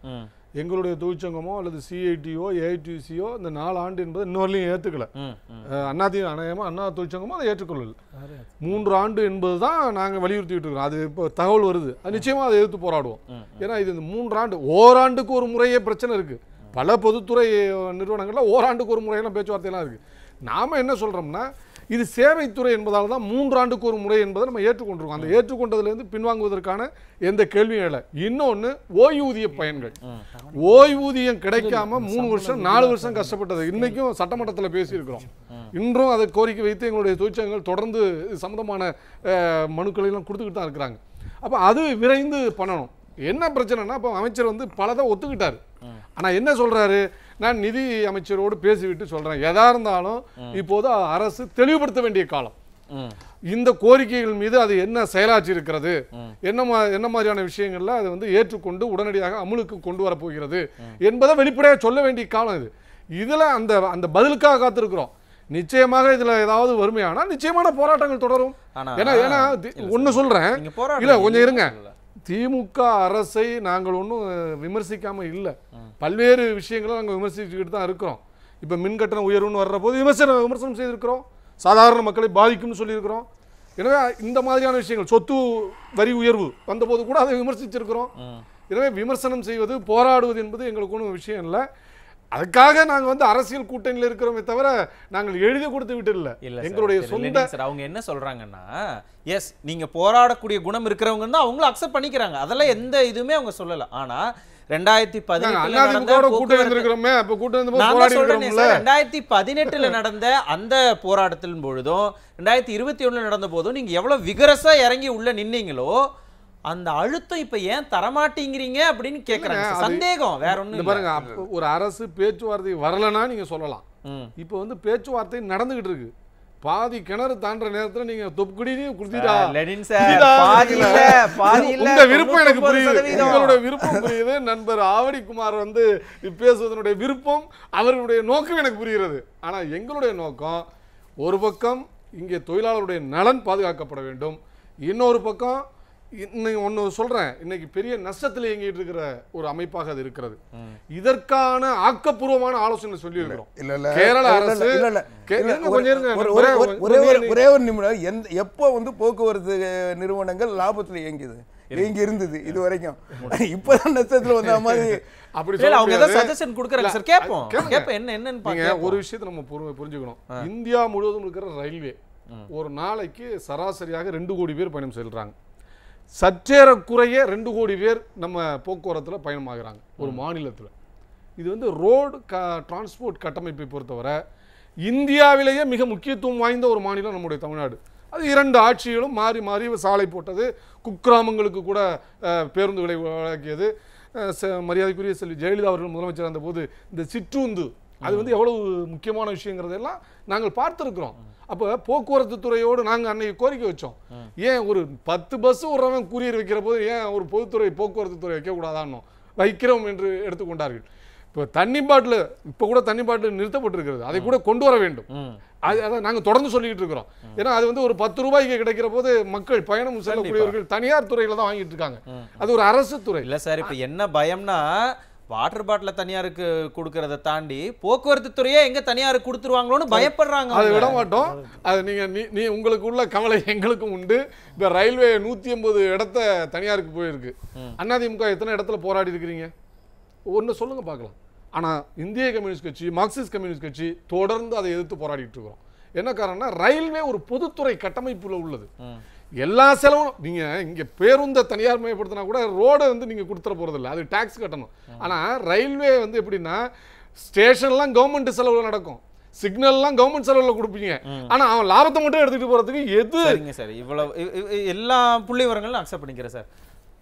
எங்களுடைய தொழிற்சங்கமோ அல்லது சிஐடியோ ஏஐடிசியோ இந்த நாலு ஆண்டு என்பதை இன்ன வரையிலும் ஏற்றுக்கல
ம், ம்.
அண்ணாதி அநேகமாக அண்ணா தொழிற்சங்கமும் அதை ஏற்றுக்கொள்ளல மூன்று ஆண்டு என்பது தான் நாங்கள் வலியுறுத்திட்டு இருக்கோம் அது இப்போ தகவல் வருது அது நிச்சயமாக அதை எதிர்த்து போராடுவோம் ஏன்னா இது இந்த மூன்றாண்டு ஓராண்டுக்கு ஒரு முறையே பிரச்சனை இருக்குது பல பொதுத்துறை நிறுவனங்களில் ஓராண்டுக்கு ஒரு முறையெல்லாம் பேச்சுவார்த்தையெல்லாம் இருக்குது நாம் என்ன சொல்கிறோம்னா இது சேவைத்துறை என்பதால் தான் மூன்றாண்டுக்கு ஒரு முறை என்பதை நம்ம ஏற்றுக்கொண்டிருக்கோம் அந்த ஏற்றுக்கொண்டதுலேருந்து பின்வாங்குவதற்கான எந்த கேள்வியும் இல்லை இன்னொன்று ஓய்வூதிய பயன்கள் ஓய்வூதியம் கிடைக்காம மூணு வருஷம் நாலு வருஷம் கஷ்டப்பட்டது இன்னைக்கும் சட்டமன்றத்தில் பேசியிருக்கிறோம் இன்றும் அதை கோரிக்கை வைத்து எங்களுடைய தொழிற்சங்கங்கள் தொடர்ந்து இது சம்பந்தமான அஹ், மனுக்களை எல்லாம் கொடுத்துக்கிட்டு தான் இருக்கிறாங்க அப்போ அது விரைந்து பண்ணணும் என்ன பிரச்சனைனா இப்போ அமைச்சர் வந்து பலதை ஒத்துக்கிட்டாரு ஆனால் என்ன சொல்றாரு நான் நிதி அமைச்சரோடு பேசிவிட்டு சொல்றேன் எதா இருந்தாலும் இப்போது அரசு தெளிவுபடுத்த வேண்டிய காலம்
ம்.
இந்த கோரிக்கைகள் மீது அது என்ன செயலாற்றி இருக்கிறது என்ன மா என்ன மாதிரியான விஷயங்கள்ல அதை வந்து ஏற்றுக்கொண்டு உடனடியாக அமுலுக்கு கொண்டு வரப் போகிறது என்பதை வெளிப்படையாக சொல்ல வேண்டிய காலம் இது இதுல அந்த அந்த பதிலுக்காக காத்திருக்கிறோம் நிச்சயமாக இதுல ஏதாவது வறுமையானால் நிச்சயமான போராட்டங்கள் தொடரும்
ஆனா
ஏன்னா ஏன்னா தி- ஒண்ணு சொல்றேன்
நீங்க போராடுங்க.
இல்ல கொஞ்சம் இருங்க
இல்ல.
திமுக அரசை நாங்கள் ஒன்றும் விமர்சிக்காம இல்லை பல்வேறு விஷயங்களை நாங்கள் விமர்சிச்சுக்கிட்டு தான் இருக்கிறோம் இப்போ மின் கட்டண உயர்வுன்னு வர்ற போது விமர்சனம் விமர்சனம் செய்திருக்கிறோம் சாதாரண மக்களை பாதிக்கும்னு சொல்லியிருக்கிறோம் எனவே இந்த மாதிரியான விஷயங்கள் சொத்து வரி உயர்வு வந்தபோது கூட அதை விமர்சிச்சிருக்கிறோம் எனவே விமர்சனம் செய்வது போராடுவது என்பது எங்களுக்கு ஒன்றும் விஷயம் இல்லை அதுக்காக நாங்க வந்து அரசியல் கூட்டணியில் இருக்கிறோமே தவிர நாங்கள் எழுதி கொடுத்து விட்டு இல்லை
இல்ல சார்,
எங்களுடைய
சரி,
சொந்த
இல்லைங்க சார் அவங்க என்ன சொல்றாங்கன்னா எஸ் நீங்க போராடக்கூடிய குணம் இருக்கிறவங்க தான் அவங்களும் அக்செப்ட் பண்ணிக்கிறாங்க அதெல்லாம் எந்த இதுவுமே அவங்க சொல்லல ஆனா ரெண்டாயிரத்தி
நாங்க
பதினெட்டுல நடந்த
அதிமுகவோட கூட்டம்
போக்குவரத்து-
இருந்திருக்கிறோமே அப்ப கூட்டம் இருந்தபோது
நான்
போராடி
தான் சொல்றேனே
இருக்கிறோம்ல
சார், ரெண்டாயிரத்தி பதினெட்டுல நடந்த அந்த போராட்டத்தின் பொழுதும் ரெண்டாயிரத்தி இருபத்தி ஒண்ணுல நடந்த போதும் நீங்க எவ்வளவு விகரசா இறங்கி உள்ள நின்னீங்களோ அந்த அழுத்தம் இப்ப ஏன் தரமாட்டீங்கிறீங்க அப்படின்னு கேக்குறாங்க சார்.
அது-
சந்தேகம் வேற ஒண்ணும்
இந்த
இல்ல.
பாருங்க அப்ப ஒரு அரசு பேச்சுவார்த்தை வரலனா நீங்க சொல்லலாம்
ம்.
இப்போ வந்து பேச்சுவார்த்தை நடந்துகிட்டு இருக்கு பாதி கிணறு தாண்டுற நேரத்துல நீங்க தொப்புக்குடியும் குடுத்தீடா
சார், லெனின் சார்,
குடிடா.
பாதி இல்ல, பாதி இல்ல,
உங்க விருப்பம் எனக்கு
99
புரியுது
சதவீதம்.
உங்களுடைய விருப்பம் புரியுது நண்பர் ஆவடி குமார் வந்து பேசுவதனுடைய விருப்பம் அவர்களுடைய நோக்கம் எனக்கு புரிகிறது ஆனா எங்களுடைய நோக்கம் ஒரு பக்கம் இங்கே தொழிலாளருடைய நலன் பாதுகாக்கப்பட வேண்டும் இன்னொரு பக்கம் இன்னைக்கு ஒன்று சொல்றேன் இன்னைக்கு பெரிய நஷ்டத்தில் இயங்கிட்டு இருக்கிற ஒரு அமைப்பாக அது இருக்கிறது இதற்கான ஆக்கப்பூர்வமான ஆலோசனை சொல்லி இருக்கிறோம்
இல்ல இல்ல
கேரள
இல்ல, இல்ல,
அரசு
இல்ல, இல்ல.
கே-
இல்ல,
இருங்க,
ஒரு-
கொஞ்சம் இருங்க.
ஒரு-
ஒரே-
ஒரு- ஒரே
ஒரே
ஒரு
ஒரு-
ஒரே ஒரு நிமிடம் எந்த எப்போ வந்து போக்குவரத்து நிறுவனங்கள் லாபத்துல இயங்கியது இயங்கி இருந்தது இது வரைக்கும் இப்பதான் நஷ்டத்துல வந்த மாதிரி
அப்படி
இல்ல,
சொல்ல
அவங்க ஏதாவது
முடியாது.
சஜஷன் கொடுக்குறாங்க
இல்ல,
சார் கேட்போம்
கேளுங்க.
கேட்போம் என்ன என்னன்னு
நீங்க
பாக்க
ஒரு விஷயத்தை நம்ம புரி- புரிஞ்சுக்கணும் இந்தியா முழுவதும் இருக்கிற ரயில்வே ஒரு நாளைக்கு சராசரியாக ரெண்டு கோடி பேர் பயணம் செல்றாங்க சற்றேறக்குறைய ரெண்டு கோடி பேர் நம்ம போக்குவரத்துல பயணமாகிறாங்க ஒரு மாநிலத்துல இது வந்து ரோடு க டிரான்ஸ்போர்ட் கட்டமைப்பை பொறுத்தவரை இந்தியாவிலேயே மிக முக்கியத்துவம் வாய்ந்த ஒரு மாநிலம் நம்முடைய தமிழ்நாடு அது இரண்டு ஆட்சிகளும் மாறி மாறி சாலை போட்டது குக்கிராமங்களுக்கு கூட அஹ், பேருந்துகளை வழங்கியது அஹ், ச- மரியாதைக்குரிய செல்வி ஜெயலலிதா அவர்கள் முதலமைச்சர் இருந்தபோது இந்த சிற்றுந்து அது வந்து எவ்வளவு முக்கியமான விஷயங்கிறதெல்லாம் நாங்கள் பார்த்துருக்குறோம் அப்போ போக்குவரத்து துறையோடு நாங்கள் அன்னைக்கு கோரிக்கை வச்சோம் ஏன் ஒரு பத்து பஸ் விடுறவன் கூரியர் வைக்கிற போது ஏன் ஒரு பொதுத்துறை போக்குவரத்து துறை வைக்கக்கூடாதான்னோ வைக்கிறோம் என்று எடுத்துக்கொண்டார்கள் இப்போ தண்ணி பாட்டில் இப்போ கூட தண்ணி பாட்டில் நிறுத்தப்பட்டிருக்கிறது அதை கூட கொண்டு வர வேண்டும்
ம்.
அது அதை நாங்கள் தொடர்ந்து சொல்லிக்கிட்டு இருக்கிறோம் ஏன்னா அது வந்து ஒரு பத்து ரூபாய்க்கு கிடைக்கிற போது மக்கள் பயணம் செல்லக்கூடியவர்கள் தனியார் துறையில தான் வாங்கிட்டு இருக்காங்க அது ஒரு அரசு துறை
இல்ல சார் இப்ப என்ன பயம்னா வாட்டர் பாட்டில தனியாருக்கு கொடுக்கறத தாண்டி போக்குவரத்து துறையே எங்க தனியாருக்கு கொடுத்துருவாங்களோன்னு பயப்படுறாங்க
அதை
அவங்க.
விட மாட்டோம் அது நீங்க நீ நீ உங்களுக்கு உள்ள கவலை எங்களுக்கும் உண்டு இப்ப ரயில்வே நூத்தி எண்பது இடத்த தனியாருக்கு போயிருக்கு அதிமுக எத்தனை இடத்துல போராடி இருக்கிறீங்க ஒன்று சொல்லுங்க பார்க்கலாம் ஆனா இந்திய கம்யூனிஸ்ட் கட்சி மார்க்சிஸ்ட் கம்யூனிஸ்ட் கட்சி தொடர்ந்து அதை எதிர்த்து போராடிட்டு இருக்கிறோம் என்ன காரணம்னா ரயில்வே ஒரு பொதுத்துறை கட்டமைப்புல உள்ளது எல்லா செலவும் நீங்க இங்க பேருந்தை தனியார் மயப்படுத்தினா கூட ரோடை வந்து நீங்க கொடுத்துட போறதில்ல அது டாக்ஸ் கட்டணும் ஆனா ரயில்வே வந்து எப்படின்னா ஸ்டேஷன்லாம் கவர்மெண்ட் செலவுல நடக்கும் சிக்னல்லாம் கவர்மெண்ட் செலவுல கொடுப்பீங்க ஆனா அவன் லாபத்தை மட்டும் எடுத்துட்டு போறதுக்கு எது
சரிங்க சார் இவ்வளவு இ- இ- இ- எல்லா புள்ளி விவரங்களும் அக்செப்ட் பண்ணிக்கிறேன் சார்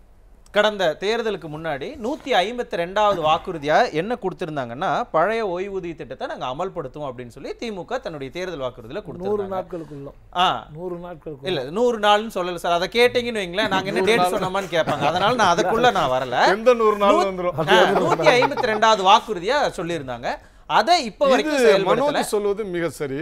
கடந்த தேர்தலுக்கு முன்னாடி நூத்தி ஐம்பத்தி ரெண்டாவது வாக்குறுதியா என்ன கொடுத்திருந்தாங்கன்னா பழைய ஓய்வூதிய திட்டத்தை நாங்க அமல்படுத்துவோம் அப்படின்னு சொல்லி திமுக தன்னுடைய தேர்தல் வாக்குறுதியில
நூறு
கொடுத்திருந்தாங்க
நாட்களுக்குள்ள
ஆ
நூறு நாட்களுக்குள்ள
இல்ல நூறு நாள்னு சொல்லல சார் அதை கேட்டீங்கன்னு வைங்களேன் நாங்க என்ன டேட் சொன்னோமான்னு கேட்பாங்க அதனால நான் அதுக்குள்ள நான் வரல
எந்த நூறு நாள் வந்துரும்
நூத்தி ஐம்பத்தி ரெண்டாவது வாக்குறுதியா சொல்லியிருந்தாங்க அதை இப்ப
இது
வரைக்கும் செயல்படுத்தல
மனோஜ் சொல்வது மிக சரி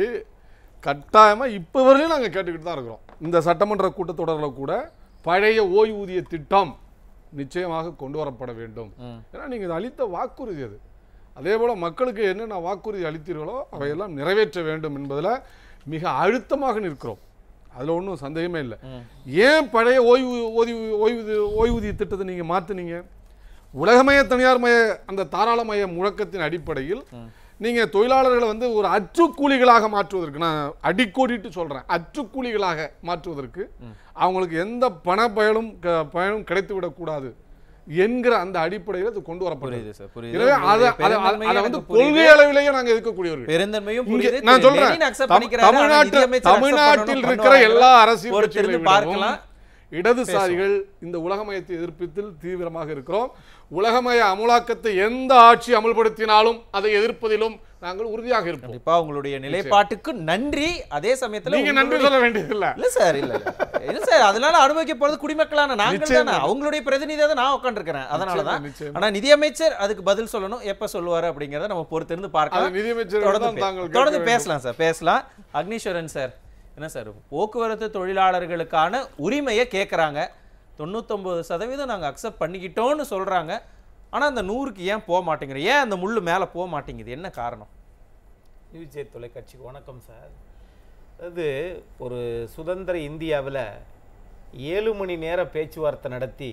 கட்டாயமா இப்ப வரையும் நாங்க கேட்டுக்கிட்டு தான் இருக்கிறோம் இந்த சட்டமன்ற கூட்டத்தொடரில் கூட பழைய ஓய்வூதிய திட்டம் நிச்சயமாக கொண்டு வரப்பட வேண்டும் ஏன்னா நீங்கள் இது அளித்த வாக்குறுதி அது அதே போல் மக்களுக்கு என்னென்ன வாக்குறுதி அளித்தீர்களோ அவையெல்லாம் நிறைவேற்ற வேண்டும் என்பதில் மிக அழுத்தமாக நிற்கிறோம் அதில் ஒன்றும் சந்தேகமே இல்லை ஏன் பழைய ஓய்வு ஓய்வு ஓய்வு ஓய்வூதிய திட்டத்தை நீங்கள் மாற்றுனீங்க உலகமய தனியார் மய அந்த தாராளமய முழக்கத்தின் அடிப்படையில் நீங்கள் தொழிலாளர்களை வந்து ஒரு அச்சுக்கூலிகளாக மாற்றுவதற்கு நான் அடிக்கோடிட்டு சொல்கிறேன் அச்சுக்கூலிகளாக மாற்றுவதற்கு அவங்களுக்கு எந்த பண பயனும் க- பயனும் கிடைத்து விடக்கூடாது என்கிற அந்த அடிப்படையில் அது கொண்டு வரப்படுது
புரியுது சார் புரியுது
எனவே அதை
உங்களுடைய
அதை-
பெருந்தன்மையும்
அதை வந்து
எனக்கு புரியுது.
கொள்கை அளவிலேயே நாங்கள் இருக்கக்கூடியவர்கள்
பெருந்தன்மையும்
இங்கே
புரியுது
நான்
திரு
சொல்றேன்
லெனின் accept
தம்-
பண்ணிக்கிறாரு, ஆனா
தமிழ்நாட்டு
நிதியமைச்சர் accept
தமிழ்நாட்டில்
பண்ணணும்,
இருக்கிற
பண்ணுவாங்க.
எல்லா அரசியல்
பொறுத்திருந்து
கட்சிகளை விடவும்
பார்க்கலாம்
இடதுசாரிகள் இந்த உலகமயத்தை எதிர்ப்பதில் தீவிரமாக இருக்கிறோம் உலகமய அமலாக்கத்தை எந்த ஆட்சி அமல்படுத்தினாலும் அதை எதிர்ப்பதிலும் நாங்கள் உறுதியாக இருப்போம்
கண்டிப்பா உங்களுடைய நிலைப்பாட்டுக்கு நன்றி அதே சமயத்துல
நீங்க நன்றி
உங்களுடைய-
சொல்ல வேண்டியதில்லை
இல்ல சார் இல்ல இல்ல இல்ல சார் அதனால அனுபவிக்க போறது குடிமக்களான நாங்கள்
நிச்சயமா.
தானே அவங்களுடைய பிரதிநிதியா தான் நான் உட்காந்துருக்கிறேன் அதனால தான்
நிச்சயமா, நிச்சயமா.
ஆனா நிதியமைச்சர் அதுக்கு பதில் சொல்லணும் எப்ப சொல்லுவாரு அப்படிங்கறத நம்ம பொறுத்திருந்து
அது
பார்க்கலாம்
நிதியமைச்சர்
தொடர்ந்து
தான்
பே-
தாங்கள் கேட்க
தொடர்ந்து
வேண்டும்.
பேசலாம் சார் பேசலாம் அக்னீஸ்வரன் சார் என்ன சார் போக்குவரத்து தொழிலாளர்களுக்கான உரிமையை கேட்குறாங்க தொண்ணூத்தொம்பது சதவீதம் நாங்கள் அக்செப்ட் பண்ணிக்கிட்டோம்னு சொல்றாங்க ஆனா அந்த நூறுக்கு ஏன் போக மாட்டேங்குது ஏன் அந்த முள்ளு மேல போக மாட்டேங்குது என்ன காரணம்
யூஜே தொலைக்காட்சிக்கு வணக்கம் சார் அது ஒரு சுதந்திர இந்தியாவில் ஏழு மணி நேர பேச்சுவார்த்தை நடத்தி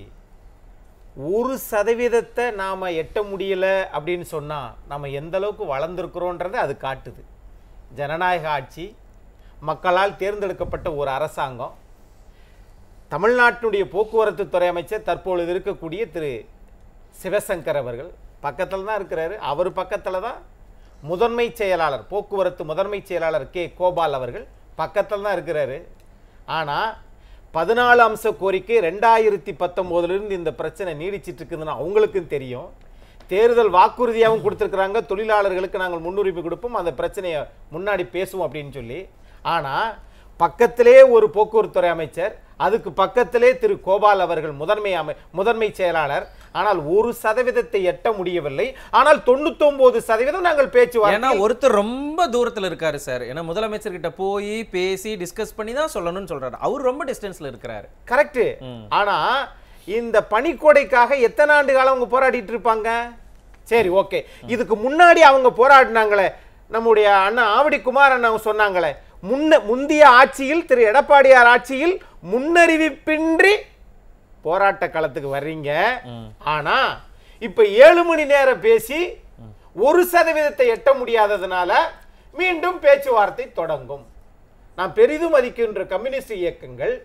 ஒரு சதவீதத்தை நாம் எட்ட முடியலை அப்படின்னு சொன்னால் நம்ம எந்த அளவுக்கு வளர்ந்துருக்குறோன்றதை அது காட்டுது ஜனநாயக ஆட்சி மக்களால் தேர்ந்தெடுக்கப்பட்ட ஒரு அரசாங்கம் தமிழ்நாட்டினுடைய போக்குவரத்து துறை அமைச்சர் தற்பொழுது இருக்கக்கூடிய திரு சிவசங்கர் அவர்கள் பக்கத்தில் தான் இருக்கிறாரு அவர் பக்கத்தில் தான் முதன்மை செயலாளர் போக்குவரத்து முதன்மை செயலாளர் கே கோபால் அவர்கள் பக்கத்தில் தான் இருக்கிறாரு ஆனால் பதினாலு அம்ச கோரிக்கை ரெண்டாயிரத்தி பத்தொம்போதுலேருந்து இந்த பிரச்சனை நீடிச்சிட்டு இருக்குதுன்னு அவங்களுக்கும் தெரியும் தேர்தல் வாக்குறுதியாகவும் கொடுத்துருக்குறாங்க தொழிலாளர்களுக்கு நாங்கள் முன்னுரிமை கொடுப்போம் அந்த பிரச்சனையை முன்னாடி பேசுவோம் அப்படின்னு சொல்லி ஆனால் பக்கத்திலே ஒரு போக்குவரத்துறை அமைச்சர் அதுக்கு பக்கத்திலே திரு கோபால் அவர்கள் முதன்மை அமை முதன்மை செயலாளர் ஆனால் ஒரு சதவீதத்தை எட்ட முடியவில்லை ஆனால் தொண்ணூத்தொன்பது சதவீதம் நாங்கள்
ஏன்னா
பேச்சுவார்த்தை
ஒருத்தர் ரொம்ப தூரத்துல இருக்காரு சார் ஏன்னா முதலமைச்சர் கிட்ட போய் பேசி டிஸ்கஸ் பண்ணி தான் சொல்லணும்னு சொல்றாரு அவர் ரொம்ப டிஸ்டன்ஸ்ல இருக்கிறாரு
கரெக்ட் ஆனா இந்த பனிக்கொடைக்காக எத்தனை ஆண்டு காலம் அவங்க போராடிட்டு இருப்பாங்க சரி ஓகே இதுக்கு முன்னாடி அவங்க போராடினாங்களே நம்முடைய அண்ணா ஆவடி குமார் அண்ணா சொன்னாங்களே முன்ன முந்தைய ஆட்சியில் திரு எடப்பாடியார் ஆட்சியில் முன்னறிவிப்பின்றி போராட்ட களத்துக்கு வர்றீங்க ஆனா இப்ப ஏழு மணி நேரம் பேசி ஒரு சதவீதத்தை எட்ட முடியாததுனால மீண்டும் பேச்சுவார்த்தை தொடங்கும் நான் பெரிதும் மதிக்கின்ற கம்யூனிஸ்ட் இயக்கங்கள்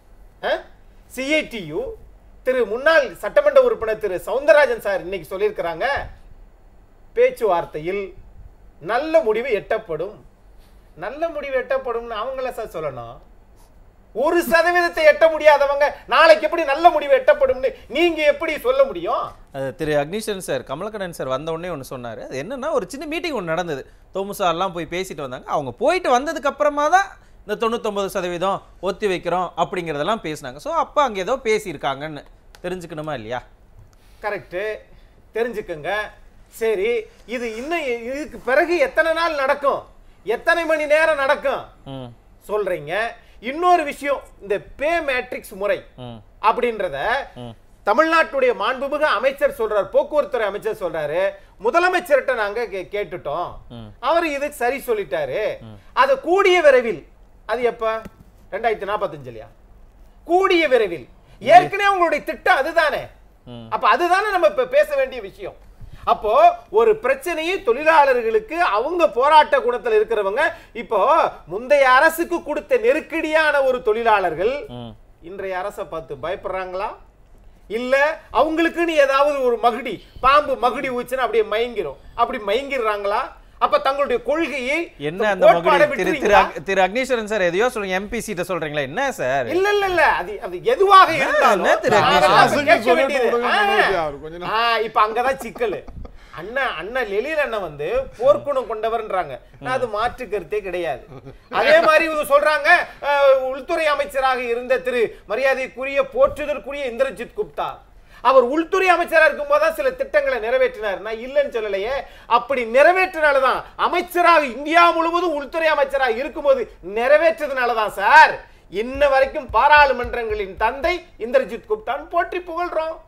சிஐடியு திரு முன்னாள் சட்டமன்ற உறுப்பினர் திரு சவுந்தரராஜன் சார் இன்னைக்கு சொல்லியிருக்கிறாங்க பேச்சுவார்த்தையில் நல்ல முடிவு எட்டப்படும் நல்ல முடிவு எட்டப்படும்னு அவங்கள சார் சொல்லணும் ஒரு சதவீதத்தை எட்ட முடியாதவங்க நாளைக்கு எப்படி நல்ல முடிவு எட்டப்படும்னு நீங்க எப்படி சொல்ல முடியும்
அது திரு அக்னிஷன் சார் கமலக்கண்ணன் சார் வந்த உடனே ஒன்று சொன்னார் அது என்னன்னா ஒரு சின்ன மீட்டிங் ஒன்று நடந்தது தோமுசார்லாம் போய் பேசிட்டு வந்தாங்க அவங்க போயிட்டு வந்ததுக்கு அப்புறமா தான் இந்த தொண்ணூத்தொம்பது சதவீதம் ஒத்தி வைக்கிறோம் அப்படிங்கிறதெல்லாம் பேசினாங்க ஸோ அப்போ அங்கே ஏதோ பேசியிருக்காங்கன்னு தெரிஞ்சுக்கணுமா இல்லையா
கரெக்டு தெரிஞ்சுக்கங்க சரி இது இன்னும் இதுக்கு பிறகு எத்தனை நாள் நடக்கும் எத்தனை மணி நேரம் நடக்கும்
ம்
சொல்றீங்க இன்னொரு விஷயம் இந்த பே மேட்ரிக்ஸ் முறை
ம்
அப்படின்றத தமிழ்நாட்டுடைய மாண்புமிகு அமைச்சர் சொல்றார் போக்குவரத்துறை அமைச்சர் சொல்றாரு முதலமைச்சர்கிட்ட நாங்க கே- கேட்டுட்டோம் அவர் இது சரி சொல்லிட்டாரு அது கூடிய விரைவில் அது எப்ப ரெண்டாயிரத்தி நாற்பத்தஞ்சு இல்லையா கூடிய விரைவில் ஏற்கனவே உங்களுடைய திட்டம் அதுதானே அப்ப அதுதானே நம்ம இப்ப பேச வேண்டிய விஷயம் அப்போ ஒரு பிரச்சனையை தொழிலாளர்களுக்கு அவங்க போராட்ட குணத்துல இருக்கிறவங்க இப்போ முந்தைய அரசுக்கு கொடுத்த நெருக்கடியான ஒரு தொழிலாளர்கள் இன்றைய அரசை பார்த்து பயப்படுறாங்களா இல்ல அவங்களுக்குன்னு ஏதாவது ஒரு மகுடி பாம்பு மகுடி ஊச்சுன்னு அப்படியே மயங்கிரும் அப்படி மயங்கிடுறாங்களா அப்ப தங்களுடைய கொள்கையை
என்ன அந்த
கோட்பாடை
மகுடி திரு திரு
விட்டுறீங்களா?
அக்- திரு அக்னீஸ்வரன் சார் எதையோ சொல்றீங்க எம்பி சீட்டை சொல்றீங்களா என்ன சார்
இல்ல இல்ல இல்ல அது அது எதுவாக இருந்தாலும்
என்ன திரு
நான்
அக்னேஷ்?
அதை
அரசுக்கு
கேட்க
சொல்லிட்டு
வேண்டியது.
விடுங்க,
ஆ.
மனோஜ் அவர் கொஞ்ச நேரம்.
ஆ, இப்ப அங்கதான் சிக்கல் அண்ணன் அண்ணன் லெலில் அண்ணன் வந்து போர்க்குணம் கொண்டவர்ன்றாங்க நான் அது மாற்று கருத்தே கிடையாது அதே மாதிரி இவங்க சொல்றாங்க அஹ், உள்துறை அமைச்சராக இருந்த திரு மரியாதைக்குரிய போற்றுதற்குரிய இந்திரஜித் குப்தா அவர் உள்துறை அமைச்சரா இருக்கும்போது தான் சில திட்டங்களை நிறைவேற்றினார் நான் இல்லைன்னு சொல்லலையே அப்படி நிறைவேற்றினாலதான் அமைச்சராக இந்தியா முழுவதும் உள்துறை அமைச்சராக இருக்கும்போது நிறைவேற்றதுனாலதான் சார் இன்ன வரைக்கும் பாராளுமன்றங்களின் தந்தை இந்திரஜித் குப்தான் போற்றி புகழ்றோம்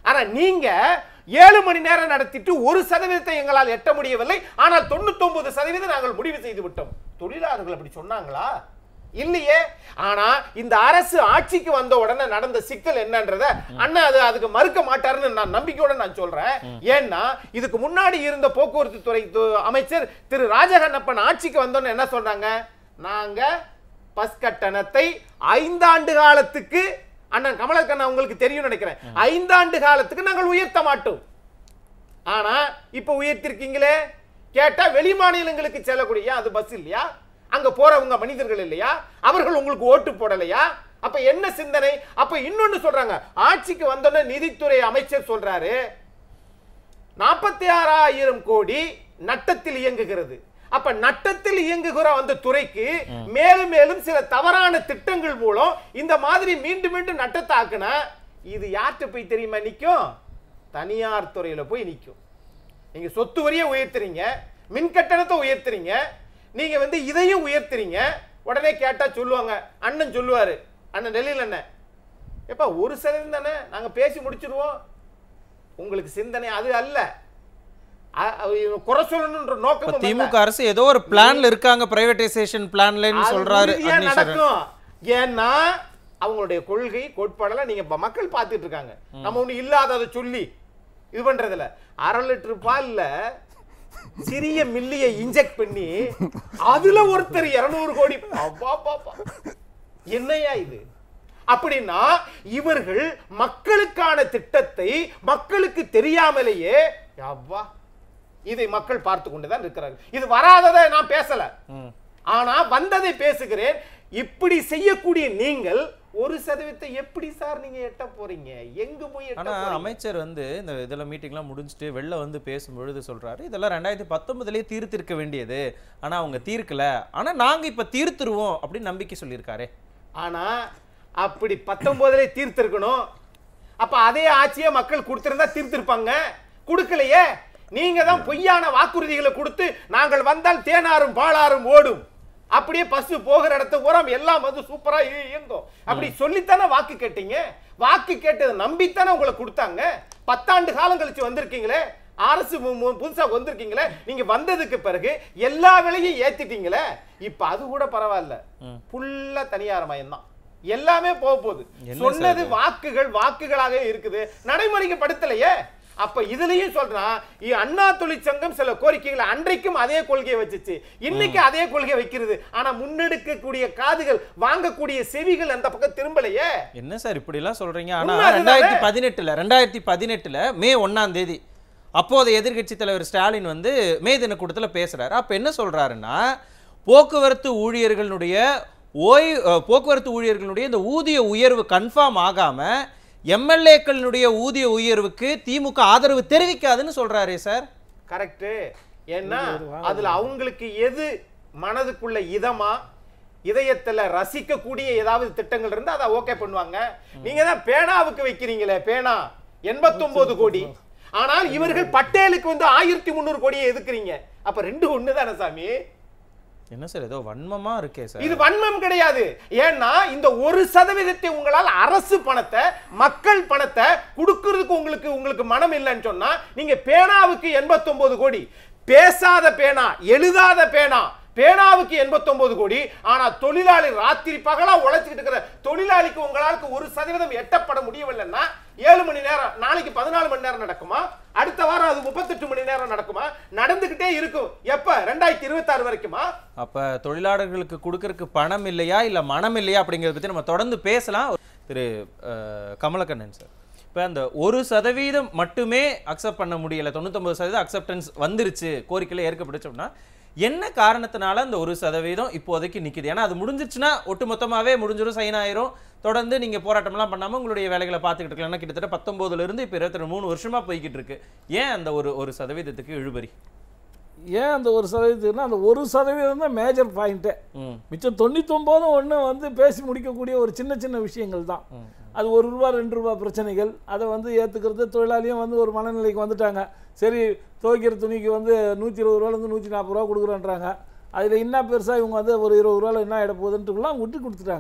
ஆனா நீங்க ஏழு மணி நேரம் நடத்திட்டு ஒரு சதவீதத்தை எங்களால் எட்ட முடியவில்லை ஆனால் 99% சதவீதம் நாங்கள் முடிவு செய்து விட்டோம் தொழிலாளர்கள் அப்படி சொன்னாங்களா இல்லையே ஆனா இந்த அரசு ஆட்சிக்கு வந்த உடனே நடந்த சிக்கல் என்னன்றத அண்ணா அது அதுக்கு மறுக்க மாட்டாருன்னு நான் நம்பிக்கையோட நான் சொல்றேன் ஏன்னா இதுக்கு முன்னாடி இருந்த போக்குவரத்து துறை து- அமைச்சர் திரு ராஜகண்ணப்பன் ஆட்சிக்கு வந்தோன்னு என்ன சொன்னாங்க நாங்க பஸ் கட்டணத்தை ஐந்தாண்டு காலத்துக்கு அண்ணன் கமலக்கண்ணன் உங்களுக்கு தெரியும் நினைக்கிறேன் ஐந்தாண்டு காலத்துக்கு நாங்கள் உயர்த்த மாட்டோம் ஆனா இப்ப உயர்த்திருக்கீங்களே கேட்டா வெளி மாநிலங்களுக்கு செல்லக்கூடிய அது பஸ் இல்லையா அங்க போறவங்க மனிதர்கள் இல்லையா அவர்கள் உங்களுக்கு ஓட்டு போடலையா அப்ப என்ன சிந்தனை அப்ப இன்னொன்னு சொல்றாங்க ஆட்சிக்கு வந்தோடனே நிதித்துறை அமைச்சர் சொல்றாரு நாற்பத்தி ஆறாயிரம் கோடி நட்டத்தில் இயங்குகிறது அப்ப நட்டத்தில் இயங்குகிற அந்த துறைக்கு மேலும் மேலும் சில தவறான திட்டங்கள் மூலம் இந்த மாதிரி மீண்டும் மீண்டும் நட்டத்தை ஆக்குனா இது யார்கிட்ட போய் தெரியுமா நிக்கும் தனியார் துறையில போய் நிக்கும் நீங்க சொத்து வரியை உயர்த்துறீங்க மின் கட்டணத்தை உயர்த்துறீங்க நீங்க வந்து இதையும் உயர்த்துறீங்க உடனே கேட்டா சொல்லுவாங்க அண்ணன் சொல்லுவாரு அண்ணன் டெல்லியில் அண்ணன் எப்பா ஒரு சதவீதம் தானே நாங்க பேசி முடிச்சிருவோம் உங்களுக்கு சிந்தனை அது அல்ல அ- அ- குறை சொல்லணும்ன்ற
இப்ப
நோக்கம்
திமுக அரசு ஏதோ ஒரு பிளான்ல இருக்காங்க பிரைவேடைசேஷன் பிளான்லன்னு சொல்றாரு அக்னீஸ்வரன்
நடக்கும் ஏன்னா அவங்களுடைய கொள்கை கோட்பாடெல்லாம் நீங்க இப்ப மக்கள் பார்த்துட்டு இருக்காங்க நம்ம ஒண்ணு இல்லாததை சொல்லி இது பண்றதுல அரை லிட்டர் பால்ல சிறிய மில்லிய இன்ஜெக்ட் பண்ணி அதுல ஒருத்தர் 200 கோடி அப்பா பாப்பா என்னையா இது அப்படின்னா இவர்கள் மக்களுக்கான திட்டத்தை மக்களுக்கு தெரியாமலேயே அப்பா இதை மக்கள் பார்த்து கொண்டுதான் இருக்கிறார்கள் இது வராததை நான் பேசல ஆனா வந்ததை பேசுகிறேன் இப்படி செய்யக்கூடிய நீங்கள் ஒரு சதவீதத்தை எப்படி சார் நீங்க எட்ட போறீங்க எங்க போய் எட்ட
ஆனா
போறீங்க?
அமைச்சர் வந்து இந்த இதுல மீட்டிங்லாம் முடிஞ்சுட்டு வெளில வந்து பேசும்பொழுது சொல்றாரு இதெல்லாம் ரெண்டாயிரத்தி பத்தொன்பதுலயே தீர்த்திருக்க வேண்டியது ஆனா அவங்க தீர்க்கல ஆனா நாங்க இப்ப தீர்த்துருவோம் அப்படின்னு நம்பிக்கை சொல்லியிருக்காரே
ஆனா அப்படி பத்தொன்பதுல தீர்த்திருக்கணும் அப்ப அதே ஆட்சியை மக்கள் கொடுத்திருந்தா தீர்த்திருப்பாங்க கொடுக்கலையே நீங்க தான் பொய்யான வாக்குறுதிகளை கொடுத்து நாங்கள் வந்தால் தேனாரும் பாலாரும் ஓடும் அப்படியே பஸ் போகிற இடத்து பூரா எல்லாம் வந்து சூப்பரா இய- இயங்கும் அப்படி சொல்லித்தானே வாக்கு கேட்டீங்க வாக்கு கேட்டதை நம்பித்தானே உங்களை கொடுத்தாங்க பத்தாண்டு காலம் கழிச்சு வந்திருக்கீங்களே அரசு மு- மு- புதுசா வந்திருக்கீங்களே நீங்க வந்ததுக்கு பிறகு எல்லா விலையும் ஏத்திட்டீங்களே இப்ப அது கூட பரவாயில்ல ஃபுல்லா தனியார் மயம்தான் எல்லாமே போக போகுது
என்ன
சொன்னது வாக்குகள் வாக்குகளாக இருக்குது நடைமுறைப்படுத்தலையே அப்ப இதுலயும் சொல்றான் இ- அண்ணா தொழிற்சங்கம் சில கோரிக்கைகளை அன்றைக்கும் அதே கொள்கையை வச்சுச்சு இன்னைக்கு அதே கொள்கை வைக்கிறது ஆனா முன்னெடுக்கக்கூடிய காதுகள் வாங்கக்கூடிய செவிகள் அந்த பக்கம் திரும்பலையே
என்ன சார் இப்படி எல்லாம் சொல்றீங்க ஆனா
உண்மை அதுதானே?
ரெண்டாயிரத்தி பதினெட்டுல ரெண்டாயிரத்தி பதினெட்டுல மே ஒண்ணாம் தேதி அப்போது எதிர்க்கட்சி தலைவர் ஸ்டாலின் வந்து மே தின கூட்டத்துல பேசுறாரு அப்ப என்ன சொல்றாருன்னா போக்குவரத்து ஊழியர்களுடைய ஓய் அஹ், போக்குவரத்து ஊழியர்களுடைய இந்த ஊதிய உயர்வு கன்ஃபார்ம் ஆகாம எம்எல்ஏக்களினுடைய ஊதிய உயர்வுக்கு திமுக ஆதரவு தெரிவிக்காதுன்னு சொல்றாரே சார்
கரெக்ட் ஏன்னா அதுல அவங்களுக்கு எது மனதுக்குள்ள இதமா இதயத்துல ரசிக்கக்கூடிய ஏதாவது திட்டங்கள் இருந்தா அதை ஓகே பண்ணுவாங்க நீங்க தான் பேனாவுக்கு வைக்கிறீங்களே பேனா 89 கோடி ஆனால் இவர்கள் பட்டேலுக்கு வந்து ஆயிரத்தி முந்நூறு கோடியை எதுக்குறீங்க அப்ப ரெண்டு ஒண்ணு தானே சாமி
என்ன சார் ஏதோ வன்மமா இருக்கே சார்
இது வன்மம் கிடையாது ஏன்னா இந்த ஒரு சதவீதத்தை உங்களால் அரசு பணத்தை மக்கள் பணத்தை கொடுக்கறதுக்கு உங்களுக்கு உங்களுக்கு மனம் இல்லைன்னு சொன்னா நீங்க பேனாவுக்கு 89 கோடி பேசாத பேனா எழுதாத பேனா பேனாவுக்கு 89 கோடி ஆனா தொழிலாளி ராத்திரி பகலா உழைச்சிக்கிட்டு இருக்கிற தொழிலாளிக்கு உங்களாருக்கு ஒரு சதவீதம் எட்டப்பட முடியவில்லைன்னா ஏழு மணி நேரம் நாளைக்கு பதினாலு மணி நேரம் நடக்குமா அடுத்த வாரம் அது முப்பத்தெட்டு மணி நேரம் நடக்குமா நடந்துகிட்டே இருக்கும் எப்ப ரெண்டாயிரத்தி இருபத்தாறு வரைக்குமா
அப்ப தொழிலாளர்களுக்கு கொடுக்கறதுக்கு பணம் இல்லையா இல்ல மனம் இல்லையா அப்படிங்கறத பத்தி நம்ம தொடர்ந்து பேசலாம் திரு அஹ், கமலக்கண்ணன் சார் இப்ப அந்த ஒரு சதவீதம் மட்டுமே அக்செப்ட் பண்ண முடியல தொண்ணூத்தொன்பது சதவீதம் அக்செப்டன்ஸ் வந்துருச்சு கோரிக்கையில ஏற்கப்பட்டுச்சு அப்படின்னா என்ன காரணத்தினால அந்த ஒரு சதவீதம் இப்போதைக்கு நிக்குது ஏன்னா அது முடிஞ்சிருச்சுன்னா ஒட்டுமொத்தமாவே முடிஞ்சிடும் சைன் ஆயிரும் தொடர்ந்து நீங்க போராட்டம்லாம் பண்ணாம உங்களுடைய வேலைகளை பார்த்துக்கிட்டு இருக்கலாம் ஏன்னா கிட்டத்தட்ட பத்தொன்பதுல இருந்து இப்ப இருபத்தி மூணு வருஷமா போய்கிட்டு இருக்கு ஏன் அந்த ஒரு ஒரு சதவீதத்துக்கு இழுபறி
ஏன் அந்த ஒரு சதவீதத்துக்குன்னா அந்த ஒரு சதவீதம் தான் மேஜர் பாயிண்ட்டே
ம்
மிச்சம் தொண்ணூத்தொம்போதும் ஒன்று வந்து பேசி முடிக்கக்கூடிய ஒரு சின்ன சின்ன விஷயங்கள் தான் அது ஒரு ரூபா ரெண்டு ரூபா பிரச்சனைகள் அதை வந்து ஏற்றுக்கிறது தொழிலாளியும் வந்து ஒரு மனநிலைக்கு வந்துட்டாங்க சரி துவைக்கிற துணிக்கு வந்து நூற்றி இருபது ரூபாலேருந்து நூற்றி நாற்பது ரூபா கொடுக்குறேன்றாங்க அதில் என்ன பெருசாக இவங்க வந்து ஒரு இருபது ரூபாவில் என்ன ஆகிட போகுதுன்ட்டுலாம் விட்டு கொடுத்துட்டாங்க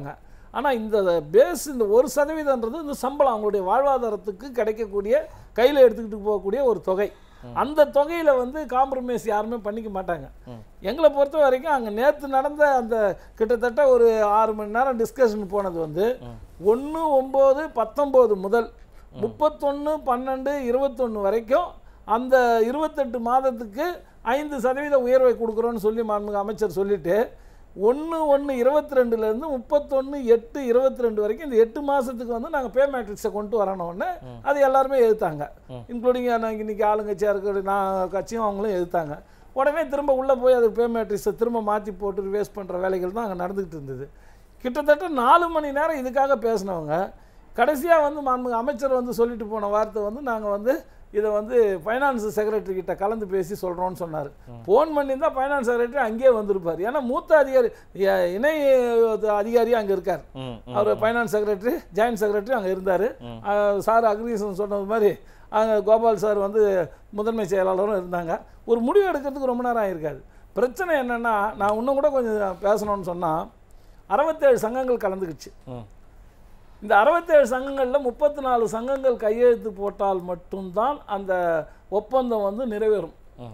ஆனால் இந்த பேஸ் இந்த ஒரு சதவீதம்ன்றது இந்த சம்பளம் அவங்களுடைய வாழ்வாதாரத்துக்கு கிடைக்கக்கூடிய கையில் எடுத்துக்கிட்டு போகக்கூடிய ஒரு தொகை அந்த தொகையில் வந்து காம்ப்ரமைஸ் யாருமே பண்ணிக்க மாட்டாங்க எங்களை பொறுத்த வரைக்கும் அங்கே நேற்று நடந்த அந்த கிட்டத்தட்ட ஒரு ஆறு மணி நேரம் டிஸ்கஷன் போனது வந்து ஒன்று ஒம்பது பத்தொம்போது முதல் முப்பத்தொன்று பன்னெண்டு இருபத்தொன்று வரைக்கும் அந்த இருபத்தெட்டு மாதத்துக்கு ஐந்து சதவீத உயர்வை கொடுக்குறோன்னு சொல்லி மாண்புமிகு அமைச்சர் சொல்லிட்டு ஒன்று ஒன்று இருபத்தி ரெண்டுலேருந்து முப்பத்தொன்று எட்டு இருபத்தி ரெண்டு வரைக்கும் இந்த எட்டு மாதத்துக்கு வந்து நாங்கள் பே மேட்ரிக்ஸை கொண்டு வரணும்னு அது எல்லாருமே எதிர்த்தாங்க இன்க்ளூடிங் நாங்கள் இன்றைக்கி ஆளுங்கட்சியாக இருக்கிற நான் கட்சியும் அவங்களும் எதிர்த்தாங்க உடனே திரும்ப உள்ளே போய் அது பே மேட்ரிக்ஸை திரும்ப மாற்றி போட்டு ரிவேஸ் பண்ணுற வேலைகள் தான் அங்கே நடந்துக்கிட்டு இருந்தது கிட்டத்தட்ட நாலு மணி நேரம் இதுக்காக பேசினவங்க கடைசியாக வந்து மாண்புமிகு அமைச்சர் வந்து சொல்லிட்டு போன வார்த்தை வந்து நாங்கள் வந்து இதை வந்து ஃபைனான்ஸ் செக்ரட்டரி கிட்ட கலந்து பேசி சொல்கிறோன்னு சொன்னார் ஃபோன் பண்ணியிருந்தால் ஃபைனான்ஸ் செக்ரட்டரி அங்கேயே வந்திருப்பார் ஏன்னா மூத்த அதிகாரி எ- இணை அதிகாரி அங்கே இருக்கார்
ம், ம்.
அவர் ஃபைனான்ஸ் செக்ரட்டரி ஜாயின்ட் செக்ரட்டரி அங்கே இருந்தார் சார் அக்ரிசன் சொன்னது மாதிரி அங்கே கோபால் சார் வந்து முதன்மை செயலாளரும் இருந்தாங்க ஒரு முடிவு எடுக்கிறதுக்கு ரொம்ப நேரம் ஆகிருக்காது பிரச்சனை என்னென்னா நான் இன்னும் கூட கொஞ்சம் பேசணும்னு சொன்னால் அறுபத்தேழு சங்கங்கள் கலந்துக்கிச்சு
ம்.
இந்த அறுபத்தேழு சங்கங்களில் முப்பத்தி நாலு சங்கங்கள் கையெழுத்து போட்டால் மட்டும்தான் அந்த ஒப்பந்தம் வந்து நிறைவேறும்
ம்.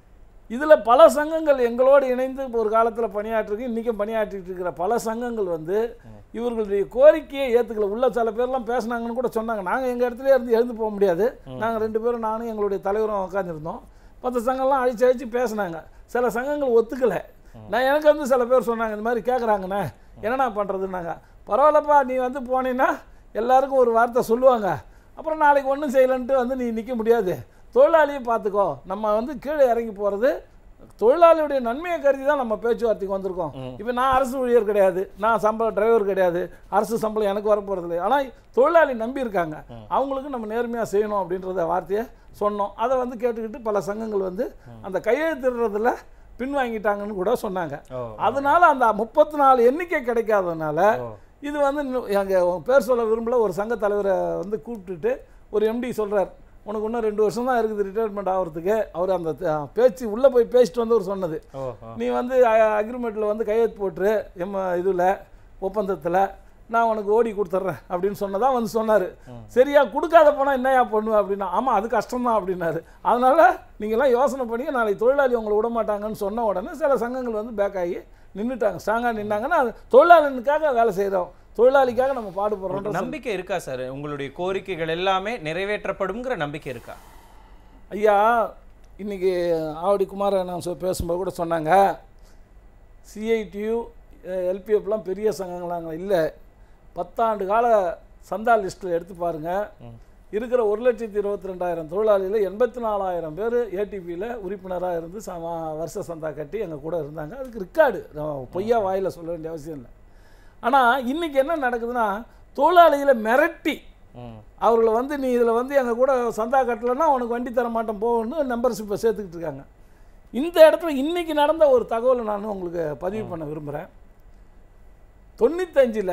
இதில் பல சங்கங்கள் எங்களோடு இணைந்து ஒரு காலத்தில் பணியாற்றிருக்கு இன்றைக்கும் பணியாற்றிட்டு இருக்கிற பல சங்கங்கள் வந்து இவர்களுடைய கோரிக்கையை ஏற்றுக்கல உள்ள சில பேர்லாம் பேசுனாங்கன்னு கூட சொன்னாங்க நாங்கள் எங்கள் இடத்துல இருந்து எழுந்து போக முடியாது நாங்கள் ரெண்டு பேரும் நானும் எங்களுடைய தலைவரும் உட்காந்துருந்தோம் பத்து சங்கம்லாம் அழிச்சு அழிச்சு பேசுனாங்க சில சங்கங்கள் ஒத்துக்கலை நான் எனக்கு வந்து சில பேர் சொன்னாங்க இந்த மாதிரி கேட்குறாங்கண்ணே என்னண்ணா பண்ணுறதுன்னாங்க பரவாயில்லப்பா நீ வந்து போனீன்னா எல்லாருக்கும் ஒரு வார்த்தை சொல்லுவாங்க அப்புறம் நாளைக்கு ஒன்றும் செய்யலன்ட்டு வந்து நீ நிற்க முடியாது தொழிலாளியை பார்த்துக்கோ நம்ம வந்து கீழே இறங்கி போகிறது தொழிலாளியுடைய நன்மையை கருதி தான் நம்ம பேச்சுவார்த்தைக்கு வந்திருக்கோம் இப்போ நான் அரசு ஊழியர் கிடையாது நான் சம்பளம் டிரைவர் கிடையாது அரசு சம்பளம் எனக்கு வர போகிறது இல்லை ஆனால் தொழிலாளி நம்பி இருக்காங்க அவங்களுக்கு நம்ம நேர்மையாக செய்யணும் அப்படின்றத வார்த்தையை சொன்னோம் அதை வந்து கேட்டுக்கிட்டு பல சங்கங்கள் வந்து அந்த கையெழுத்திடுறதுல பின்வாங்கிட்டாங்கன்னு கூட சொன்னாங்க
ஓ.
அதனால அந்த முப்பத்தி நாலு எண்ணிக்கை கிடைக்காதனால
ஓ.
இது வந்து இன்னும் எங்க பேர் சொல்ல விரும்பல ஒரு சங்க தலைவரை வந்து கூப்பிட்டுட்டு ஒரு எம்டி சொல்றார் உனக்கு இன்னும் ரெண்டு வருஷம் தான் இருக்குது ரிட்டையர்மெண்ட் ஆகிறதுக்கு அவர் அந்த அஹ், பேச்சு உள்ளே போய் பேசிட்டு வந்து அவர் சொன்னது
ஓ, ஓ.
நீ வந்து அக்ரிமெண்ட்டில் வந்து கையெழுத்து போட்டுரு எம் இதில் ஒப்பந்தத்தில் நான் உனக்கு ஓடி கொடுத்துட்றேன் அப்படின்னு சொன்னதா வந்து சொன்னார் சரியா கொடுக்காத போனால் என்னையா பண்ணுவேன் அப்படின்னா ஆமாம் அது கஷ்டம்தான் அப்படின்னாரு அதனால் நீங்கள்லாம் யோசனை பண்ணி நாளைக்கு தொழிலாளி உங்களை விட மாட்டாங்கன்னு சொன்ன உடனே சில சங்கங்கள் வந்து பேக் ஆகி நின்றுட்டாங்க ஸ்ட்ராங்காக நின்னாங்கன்னா அது தொழிலாளனுக்காக வேலை செய்கிறோம் தொழிலாளிக்காக நம்ம பாடுபடுறோம்
நம்பிக்கை இருக்கா சார் உங்களுடைய கோரிக்கைகள் எல்லாமே நிறைவேற்றப்படும்ங்கிற நம்பிக்கை இருக்கா
ஐயா இன்னைக்கு ஆவடி குமார நான் சொ- பேசும்போது கூட சொன்னாங்க சிஐடியு எல்பிஎஃப்லாம் பெரிய சங்கங்களாங்க இல்லை பத்தாண்டு கால சந்தா லிஸ்ட்டில் எடுத்து பாருங்க இருக்கிற ஒரு லட்சத்தி இருபத்தி ரெண்டாயிரம் தொழிலாளியில் எண்பத்தி நாலாயிரம் பேர் ஏடிபியில் உறுப்பினராக இருந்து சம வருஷ சந்தா கட்டி எங்கள் கூட இருந்தாங்க அதுக்கு ரெக்கார்டு பொய்யா வாயில் சொல்ல வேண்டிய அவசியம் இல்லை ஆனால் இன்னைக்கு என்ன நடக்குதுன்னா தொழிலாளிகளை மிரட்டி
ம்.
அவர்களை வந்து நீ இதில் வந்து எங்கள் கூட சந்தா கட்டலைன்னா உனக்கு வண்டி தர மாட்டேன் போகணும்னு மெம்பர்ஷிப்பை சேர்த்துக்கிட்டு இருக்காங்க இந்த இடத்துல இன்னைக்கு நடந்த ஒரு தகவலை நான் உங்களுக்கு பதிவு பண்ண விரும்புகிறேன் தொண்ணூத்தஞ்சில்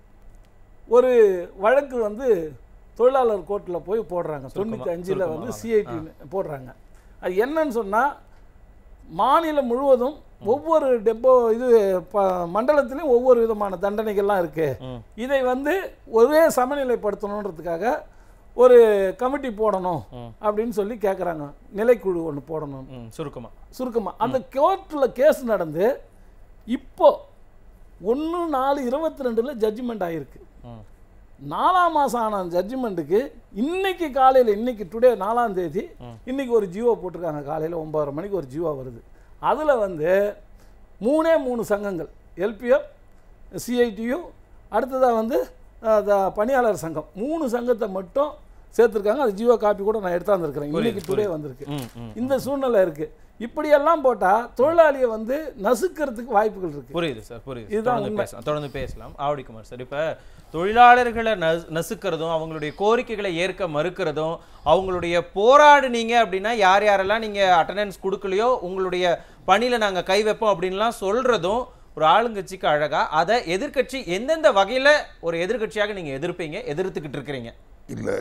ஒரு வழக்கு வந்து தொழிலாளர் கோர்ட்டில் போய் போடுறாங்க தொண்ணூற்றி அஞ்சில் வந்து சிஐடி போடுறாங்க அது என்னன்னு சொன்னால் மாநிலம் முழுவதும் ஒவ்வொரு டெப்போ இது ப மண்டலத்திலையும் ஒவ்வொரு விதமான தண்டனைகள்லாம் இருக்குது
ம்.
இதை வந்து ஒரே சமநிலைப்படுத்தணுன்றதுக்காக ஒரு கமிட்டி போடணும்
ம்.
அப்படின்னு சொல்லி கேட்குறாங்க நிலைக்குழு ஒன்று போடணும்
ம், சுருக்கமா
சுருக்கமாக அந்த கோர்ட்டில் கேஸ் நடந்து இப்போ ஒன்று நாலு இருபத்தி ரெண்டில் ஜட்ஜ்மெண்ட் ஆகிருக்கு
ம்.
நாலாம் மாதம் ஆன ஜட்ஜ்மெண்ட்டுக்கு இன்னைக்கு காலையில் இன்னைக்கு டுடே நாலாம் தேதி இன்னைக்கு ஒரு ஜியோ போட்டிருக்காங்க காலையில் ஒன்பதரை மணிக்கு ஒரு ஜியோ வருது அதில் வந்து மூணே மூணு சங்கங்கள் எல்பிஎஃப் சிஐடியு அடுத்ததாக வந்து அஹ், த- பணியாளர் சங்கம் மூணு சங்கத்தை மட்டும் சேர்த்துருக்காங்க அது ஜியோ காப்பி கூட நான் எடுத்தாந்துருக்கிறேன் இன்னைக்கு டுடே வந்திருக்கு
ம், ம்.
இந்த சூழ்நிலை இருக்குது இப்படியெல்லாம் போட்டால் தொழிலாளியை வந்து நசுக்கிறதுக்கு வாய்ப்புகள் இருக்குது
புரியுது சார் புரியுது
இதுதான்
தொடர்ந்து
உண்மை.
பேசலாம் தொடர்ந்து பேசலாம் ஆவடி குமார் சார் இப்ப தொழிலாளர்களை நசு- நசுக்கிறதும் அவங்களுடைய கோரிக்கைகளை ஏற்க மறுக்கிறதும் அவங்களுடைய போராடுனீங்க அப்படின்னா யார் யாரெல்லாம் நீங்க அட்டண்டன்ஸ் கொடுக்கலையோ உங்களுடைய பணியில நாங்க கை வைப்போம் அப்படின்லாம் சொல்றதும் ஒரு ஆளுங்கட்சிக்கு அழகா அதை எதிர்க்கட்சி எந்தெந்த வகையில ஒரு எதிர்க்கட்சியாக நீங்க எதிர்ப்பீங்க எதிர்த்துக்கிட்டு இருக்கிறீங்க
இல்லை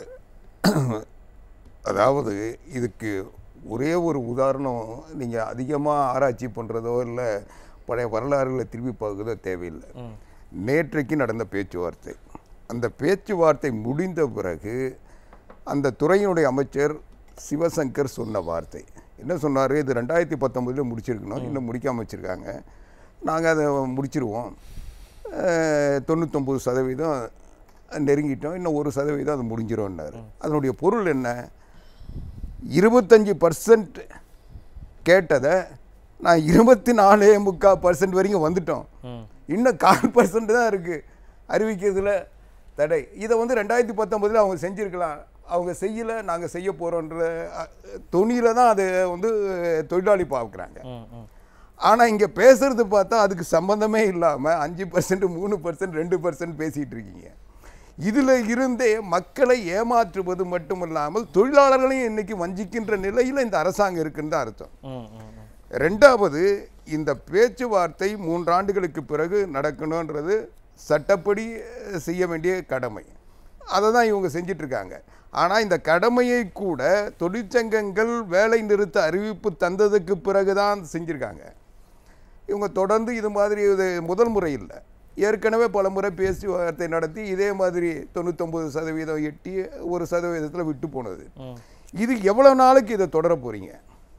அதாவது இதுக்கு ஒரே ஒரு உதாரணம் நீங்கள் அதிகமாக ஆராய்ச்சி பண்ணுறதோ இல்லை பழைய வரலாறுகளை திரும்பி பார்க்கறதோ தேவையில்லை நேற்றைக்கு நடந்த பேச்சுவார்த்தை அந்த பேச்சுவார்த்தை முடிந்த பிறகு அந்த துறையினுடைய அமைச்சர் சிவசங்கர் சொன்ன வார்த்தை என்ன சொன்னார் இது ரெண்டாயிரத்தி பத்தொம்பதில் முடிச்சிருக்கணும் இன்னும் முடிக்காமல் வச்சுருக்காங்க நாங்கள் அதை முடிச்சிருவோம் அஹ், தொண்ணூத்தொம்பது சதவீதம் நெருங்கிட்டோம் இன்னும் ஒரு சதவீதம் அது முடிஞ்சிரும்னாரு அதனுடைய பொருள் என்ன இருபத்தஞ்சி பர்சன்ட் கேட்டதை நான் இருபத்தி நாலே முக்கால் பர்சன்ட் வரைக்கும் வந்துட்டோம் இன்னும் கால் பர்சன்ட் தான் இருக்குது அறிவிக்கிறதுல தடை இதை வந்து ரெண்டாயிரத்தி பத்தொம்பதில் அவங்க செஞ்சுருக்கலாம் அவங்க செய்யலை நாங்கள் செய்ய போகிறோன்ற துணியில் தான் அதை வந்து தொழிலாளி பார்க்குறாங்க
ம், ம்.
ஆனால் இங்கே பேசுறது பார்த்தா அதுக்கு சம்பந்தமே இல்லாமல் அஞ்சு பர்சன்ட் மூணு பர்சன்ட் ரெண்டு பர்சன்ட் பேசிகிட்டு இருக்கீங்க இதில் இருந்தே மக்களை ஏமாற்றுவது மட்டுமில்லாமல் தொழிலாளர்களையும் இன்னைக்கு வஞ்சிக்கின்ற நிலையில் இந்த அரசாங்கம் இருக்குன்னு தான் அர்த்தம்
ம், ம், ம்.
ரெண்டாவது இந்த பேச்சுவார்த்தை மூன்றாண்டுகளுக்கு பிறகு நடக்கணுன்றது சட்டப்படி அஹ், செய்ய வேண்டிய கடமை அதை தான் இவங்க செஞ்சிட்டு இருக்காங்க ஆனால் இந்த கடமையை கூட தொழிற்சங்கங்கள் வேலை நிறுத்த அறிவிப்பு தந்ததுக்கு பிறகு தான் செஞ்சுருக்காங்க இவங்க தொடர்ந்து இது மாதிரி இது முதல் முறை இல்லை ஏற்கனவே பல முறை பேச்சுவார்த்தை நடத்தி இதே மாதிரி தொண்ணூத்தொம்பது சதவீதம் எட்டி ஒரு சதவீதத்தில் விட்டு போனது இது எவ்வளோ நாளுக்கு இதை தொடர போகிறீங்க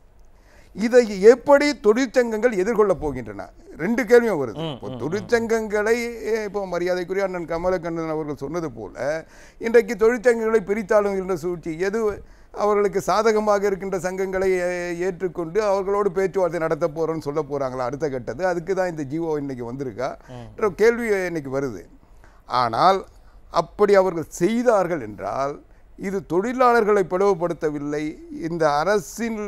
இதை எப்படி தொழிற்சங்கங்கள் எதிர்கொள்ள போகின்றன ரெண்டு கேள்வியும் வருது இப்போ தொழிற்சங்கங்களை eh, இப்போ மரியாதைக்குரிய அண்ணன் கமலக்கண்ணன் அவர்கள் சொன்னது போல இன்றைக்கு தொழிற்சங்கங்களை பிரித்தாளும் என்ற சூழ்ச்சி எது அவர்களுக்கு சாதகமாக இருக்கின்ற சங்கங்களை eh, ஏற்றுக்கொண்டு அவர்களோடு பேச்சுவார்த்தை நடத்த போறோம்னு சொல்ல போறாங்களா அடுத்த கட்டது அதுக்கு தான் இந்த ஜீவோ இன்னைக்கு வந்திருக்கா என்ற கேள்வி இன்னைக்கு வருது ஆனால் அப்படி அவர்கள் செய்தார்கள் என்றால் இது தொழிலாளர்களை பிளவுபடுத்தவில்லை இந்த அரசின்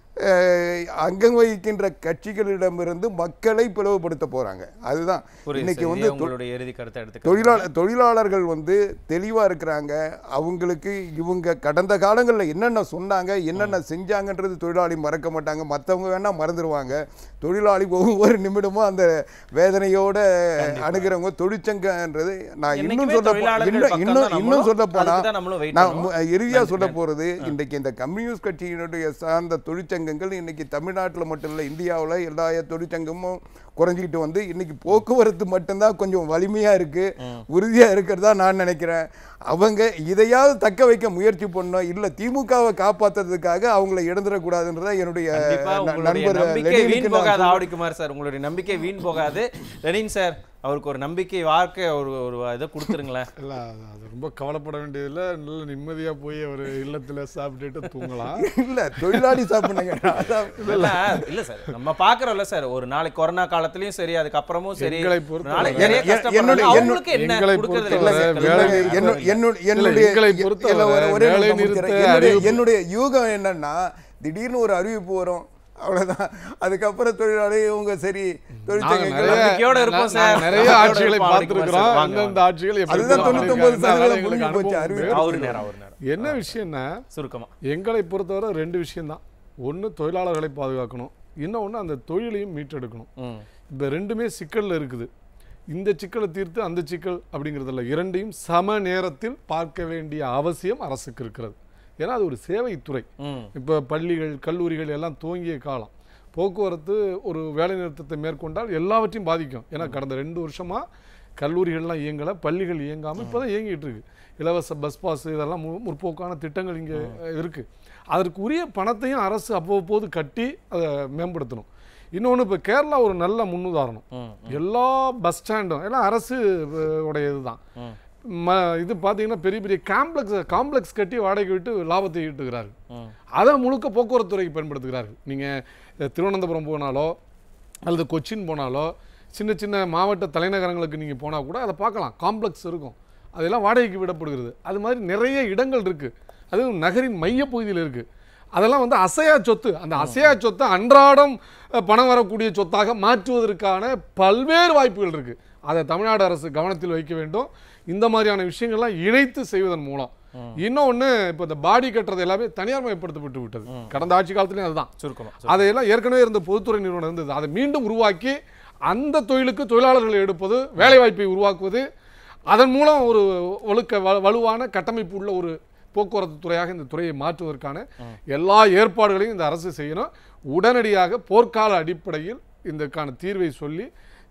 அஹ், அங்கம் வகிக்கின்ற கட்சிகளிடமிருந்து மக்களை பிளவுபடுத்த போறாங்க அதுதான்
புரியுது
இன்னைக்கு
சார்.
வந்து
இதே உங்களுடைய இறுதி கருத்தை எடுத்துக்க
தொழிலாளர் தொழிலாளர்கள் வந்து தெளிவாக இருக்கிறாங்க அவங்களுக்கு இவங்க கடந்த காலங்களில் என்னென்ன சொன்னாங்க என்னென்ன செஞ்சாங்கன்றது தொழிலாளி மறக்க மாட்டாங்க மற்றவங்க வேணால் மறந்துடுவாங்க தொழிலாளி ஒவ்வொரு நிமிடமும் அந்த வேதனையோட அணுகிறவங்க தொழிற்சங்கன்றது நான் இன்னும்
என்னைக்குமே
சொல்ல போ-
தொழிலாளர்கள்
இன்னும்
பக்கம்
இன்னும்
தான்
இன்னும்
நம்மளும்,
சொல்ல போனா
அதுக்கு தான் நம்மளும் wait
நான்
பண்ணுவோம்.
மு- இறுதியா
நன்றி,
சொல்ல
நன்றி.
போறது இன்றைக்கு இந்த கம்யூனிஸ்ட் கட்சியினுடைய சார்ந்த தொழிற்சங்கங்கள் இன்னைக்கு தமிழ்நாட்டில் மட்டும் இல்லை இந்தியாவில் எல்லா தொழிற்சங்கமும் குறைஞ்சிக்கிட்டு வந்து இன்னைக்கு போக்குவரத்து மட்டும்தான் கொஞ்சம் வலிமையா இருக்கு உறுதியா இருக்கிறதா நான் நினைக்கிறேன் அவங்க இதையாவது தக்க வைக்க முயற்சி பண்ணோம் இல்ல திமுகவை காப்பாத்துறதுக்காக அவங்கள இழந்துடக்கூடாதுன்றதான் என்னுடைய
கண்டிப்பா
ந-
உங்களுடைய
நண்பர்
நம்பிக்கை
லெனினுக்கு
வீண்
நான்
போகாது ஆவடிக்குமார் சார் உங்களுடைய நம்பிக்கை வீண் போகாது லெனின் சார் அவருக்கு ஒரு நம்பிக்கை வாழ்க்கை ஒரு ஒரு இதை கொடுத்துருங்களேன்
இல்லை அது அது ரொம்ப கவலைப்பட வேண்டியதில்லை நல்ல நிம்மதியாக போய் அவர் இல்லத்தில் சாப்பிட்டுட்டு தூங்கலாம்
இல்ல தொழிலாளி சாப்பிடுங்க அதான்
இல்ல இல்ல சார் நம்ம பாக்குறோம்ல சார் ஒரு நாளைக்கு கொரோனா காலத்துலயும் சரி அதுக்கப்புறமும் சரி
எங்களை பொறுத்தவரை-
நாளைக்கு நிறைய
என்-
கஷ்டப்படுறாங்க.
என்னுடைய-
அவங்களுக்கு என்ன
எங்களை
கொடுக்கறதுல
பொறுத்தவரை
இல்ல சார்.
வேலை
கல்வி
நிறுத்தம்
என்னு- என்னு- என்னுடைய
எங்களை
இல்ல,
பொறுத்தவரை
ஒரே- ஒரே
வேலை
நிமிஷம்
நிறுத்த
முடிக்கிறேன். என்னுடைய-
அறிவிப்பு-
என்னுடைய யூகம் என்னன்னா திடீர்னு ஒரு அறிவிப்பு வரும் அவ்வளவுதான் அதுக்கப்புறம் தொழிலாளி இவங்க சரி
நாங்க
தொழிற்சங்கங்கள்
நிறைய-
நம்பிக்கையோட இருப்போம்
நாங்க
சார்.
நிறைய
நம்பிக்கையோட
ஆட்சிகளை
இருப்போம்.
பார்த்திருக்கிறோம்
வாங்க,
அந்தந்த
வாங்க.
ஆட்சிகள் எப்படி
அதுதான்
எப்படி
99
பண்ணிருக்காங்க,
சதவீதம்
அதனால எங்களுக்கு
முடிஞ்சு போச்சு,
அனுபவம்
அறிவு.
உண்டு.
அவர் நேரம் அவர் நேரம்
என்ன விஷயம்னா
சுருக்கமா
எங்களை பொறுத்தவரை ரெண்டு விஷயம்தான் ஒன்று தொழிலாளர்களை பாதுகாக்கணும் இன்னொன்று அந்த தொழிலையும் மீட்டெடுக்கணும்
ம்
இந்த ரெண்டுமே சிக்கல்ல இருக்குது இந்த சிக்கலை தீர்த்து அந்த சிக்கல் அப்படிங்கிறதுல இரண்டையும் சம நேரத்தில் பார்க்க வேண்டிய அவசியம் அரசுக்கு இருக்கிறது ஏன்னா அது ஒரு சேவைத்துறை
ம்
இப்போ பள்ளிகள் கல்லூரிகள் எல்லாம் துவங்கிய காலம் போக்குவரத்து ஒரு வேலைநிறுத்தத்தை மேற்கொண்டால் எல்லாவற்றையும் பாதிக்கும் ஏன்னா கடந்த ரெண்டு வருஷமா கல்லூரிகள்லாம் இயங்கலை பள்ளிகள் இயங்காமல் இப்போ தான் இயங்கிட்டு இருக்கு இலவச பஸ் பாஸ் இதெல்லாம் மு- முற்போக்கான திட்டங்கள் இங்கே இருக்கு அதற்கு உரிய பணத்தையும் அரசு அவ்வப்போது கட்டி அதை மேம்படுத்தணும் இன்னொன்று இப்போ கேரளா ஒரு நல்ல முன்னுதாரணம்
ம்
எல்லா பஸ் ஸ்டாண்டும் எல்லாம் அரசு அஹ், உடைய இதுதான்
ம்
ம இது பார்த்தீங்கன்னா பெரிய பெரிய காம்ப்ளெக்ஸ் காம்ப்ளெக்ஸ் கட்டி வாடகை விட்டு லாபத்தை ஈட்டுகிறார்கள்
ம்
அதை முழுக்க போக்குவரத்து துறைக்கு பயன்படுத்துகிறார்கள் நீங்கள் திருவனந்தபுரம் போனாலோ அல்லது கொச்சின் போனாலோ சின்ன சின்ன மாவட்ட தலைநகரங்களுக்கு நீங்கள் போனால் கூட அதை பார்க்கலாம் காம்ப்ளெக்ஸ் இருக்கும் அதெல்லாம் வாடகைக்கு விடப்படுகிறது அது மாதிரி நிறைய இடங்கள் இருக்குது அதுவும் நகரின் மையப்பகுதியில் இருக்குது அதெல்லாம் வந்து அசையா சொத்து அந்த அசையா சொத்தை அன்றாடம் அஹ், பணம் வரக்கூடிய சொத்தாக மாற்றுவதற்கான பல்வேறு வாய்ப்புகள் இருக்குது அதை தமிழ்நாடு அரசு கவனத்தில் வைக்க வேண்டும் இந்த மாதிரியான விஷயங்கள்லாம் இணைத்து செய்வதன் மூலம் இன்னொன்று இப்போ இந்த பாடி கட்டுறது எல்லாமே தனியார் மயப்படுத்தப்பட்டு விட்டது கடந்த ஆட்சி காலத்துலேயும் அதுதான்
சுருக்கமா
அதையெல்லாம் ஏற்கனவே இருந்த பொதுத்துறை நிறுவனம் இருந்தது அதை மீண்டும் உருவாக்கி அந்த தொழிலுக்கு தொழிலாளர்களை எடுப்பது வேலைவாய்ப்பை உருவாக்குவது அதன் மூலம் ஒரு ஒழுக்க வ- வலுவான கட்டமைப்பு உள்ள ஒரு போக்குவரத்து துறையாக இந்த துறையை மாற்றுவதற்கான எல்லா ஏற்பாடுகளையும் இந்த அரசு செய்யணும் உடனடியாக போர்க்கால அடிப்படையில் இதற்கான தீர்வை சொல்லி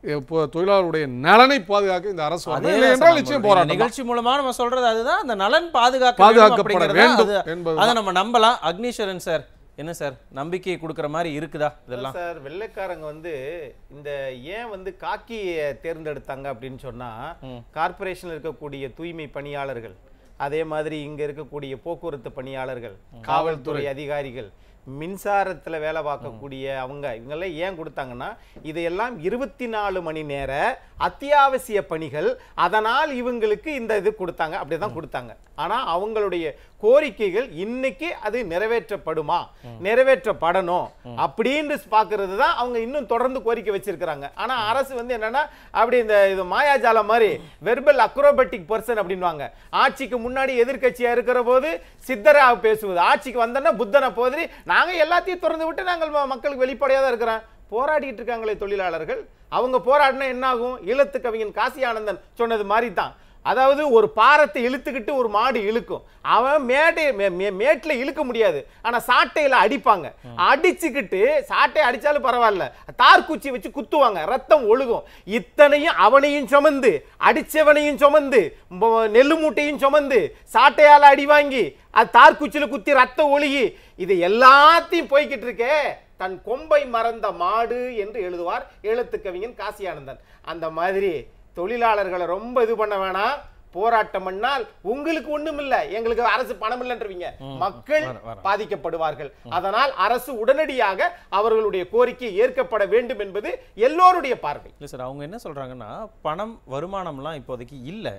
இப்போ தொழிலாளருடைய நலனை பாதுகாக்க இந்த அரசு வரணும்.
அதே
இல்லை
தான்
என்றால்
சார்
நிச்சயம்
நம்ம
போராட்டம் தான்.
நிகழ்ச்சி மூலமா நம்ம சொல்றது அதுதான் அந்த நலன் பாதுகாக்க
பாதுகாக்கப்பட
வேண்டும்
வேண்டும்
அப்படிங்கறது
என்பது
அதை நம்ம நம்பலாம் அக்னீஸ்வரன் சார் என்ன சார் நம்பிக்கை கொடுக்குற மாதிரி இருக்குதா இதெல்லாம்
சார் வெள்ளைக்காரங்க வந்து இந்த ஏன் வந்து காக்கியை தேர்ந்தெடுத்தாங்க அப்படின்னு சொன்னா கார்ப்பரேஷன்ல இருக்கக்கூடிய தூய்மை பணியாளர்கள் அதே மாதிரி இங்க இருக்கக்கூடிய போக்குவரத்து பணியாளர்கள் காவல்துறை அதிகாரிகள் மின்சாரத்துல வேலை பார்க்கக்கூடிய அவங்க இவங்கெல்லாம் ஏன் கொடுத்தாங்கன்னா இதையெல்லாம் இருபத்தி நாலு மணி நேர அத்தியாவசிய பணிகள் அதனால் இவங்களுக்கு இந்த இது கொடுத்தாங்க அப்படிதான் கொடுத்தாங்க ஆனா அவங்களுடைய கோரிக்கைகள் இன்னைக்கு அது நிறைவேற்றப்படுமா நிறைவேற்றப்படணும் அப்படின்னு பாக்குறது தான் அவங்க இன்னும் தொடர்ந்து கோரிக்கை வச்சிருக்கிறாங்க ஆனா அரசு வந்து என்னன்னா அப்படி இந்த இது மாயாஜாலம் மாதிரி வெர்பல் அக்ரோபேட்டிக் பர்சன் அப்படின்வாங்க ஆட்சிக்கு முன்னாடி எதிர்க்கட்சியா இருக்கிற போது சித்தரா பேசுவது ஆட்சிக்கு வந்தோன்னா புத்தனை போதிரி நாங்க எல்லாத்தையும் திறந்து விட்டு நாங்கள் ம- மக்களுக்கு வெளிப்படையா தான் இருக்கிறோம் போராடிட்டு இருக்காங்களே தொழிலாளர்கள் அவங்க போராடினா என்ன ஆகும் ஈழத்து கவிஞன் காசி ஆனந்தன் சொன்னது மாதிரி தான் அதாவது ஒரு பாரத்தை இழுத்துக்கிட்டு ஒரு மாடு இழுக்கும் அவன் மேட்டை மே- மே- மேட்டுல இழுக்க முடியாது ஆனா சாட்டையில அடிப்பாங்க அடிச்சுக்கிட்டு சாட்டை அடிச்சாலும் பரவாயில்ல தார்குச்சி வச்சு குத்துவாங்க ரத்தம் ஒழுகும் இத்தனையும் அவனையும் சுமந்து அடிச்சவனையும் சுமந்து ம- நெல்லு மூட்டையும் சுமந்து சாட்டையால அடி வாங்கி அது தார்குச்சியில குத்தி ரத்தம் ஒழுகி இது எல்லாத்தையும் போய்கிட்டு இருக்கே தன் கொம்பை மறந்த மாடு என்று எழுதுவார் எழுத்து கவிஞன் காசியானந்தன் அந்த மாதிரி தொழிலாளர்களை ரொம்ப இது பண்ண வேணாம் போராட்டம் பண்ணால் உங்களுக்கு ஒண்ணும் இல்ல எங்களுக்கு அரசு பணம் இல்லைன்றவீங்க மக்கள்
வர- வர.
பாதிக்கப்படுவார்கள் அதனால் அரசு உடனடியாக அவர்களுடைய கோரிக்கை ஏற்கப்பட வேண்டும் என்பது எல்லோருடைய பார்வை
இல்லை சார் அவங்க என்ன சொல்றாங்கன்னா பணம் வருமானம்லாம் இப்போதைக்கு இல்லை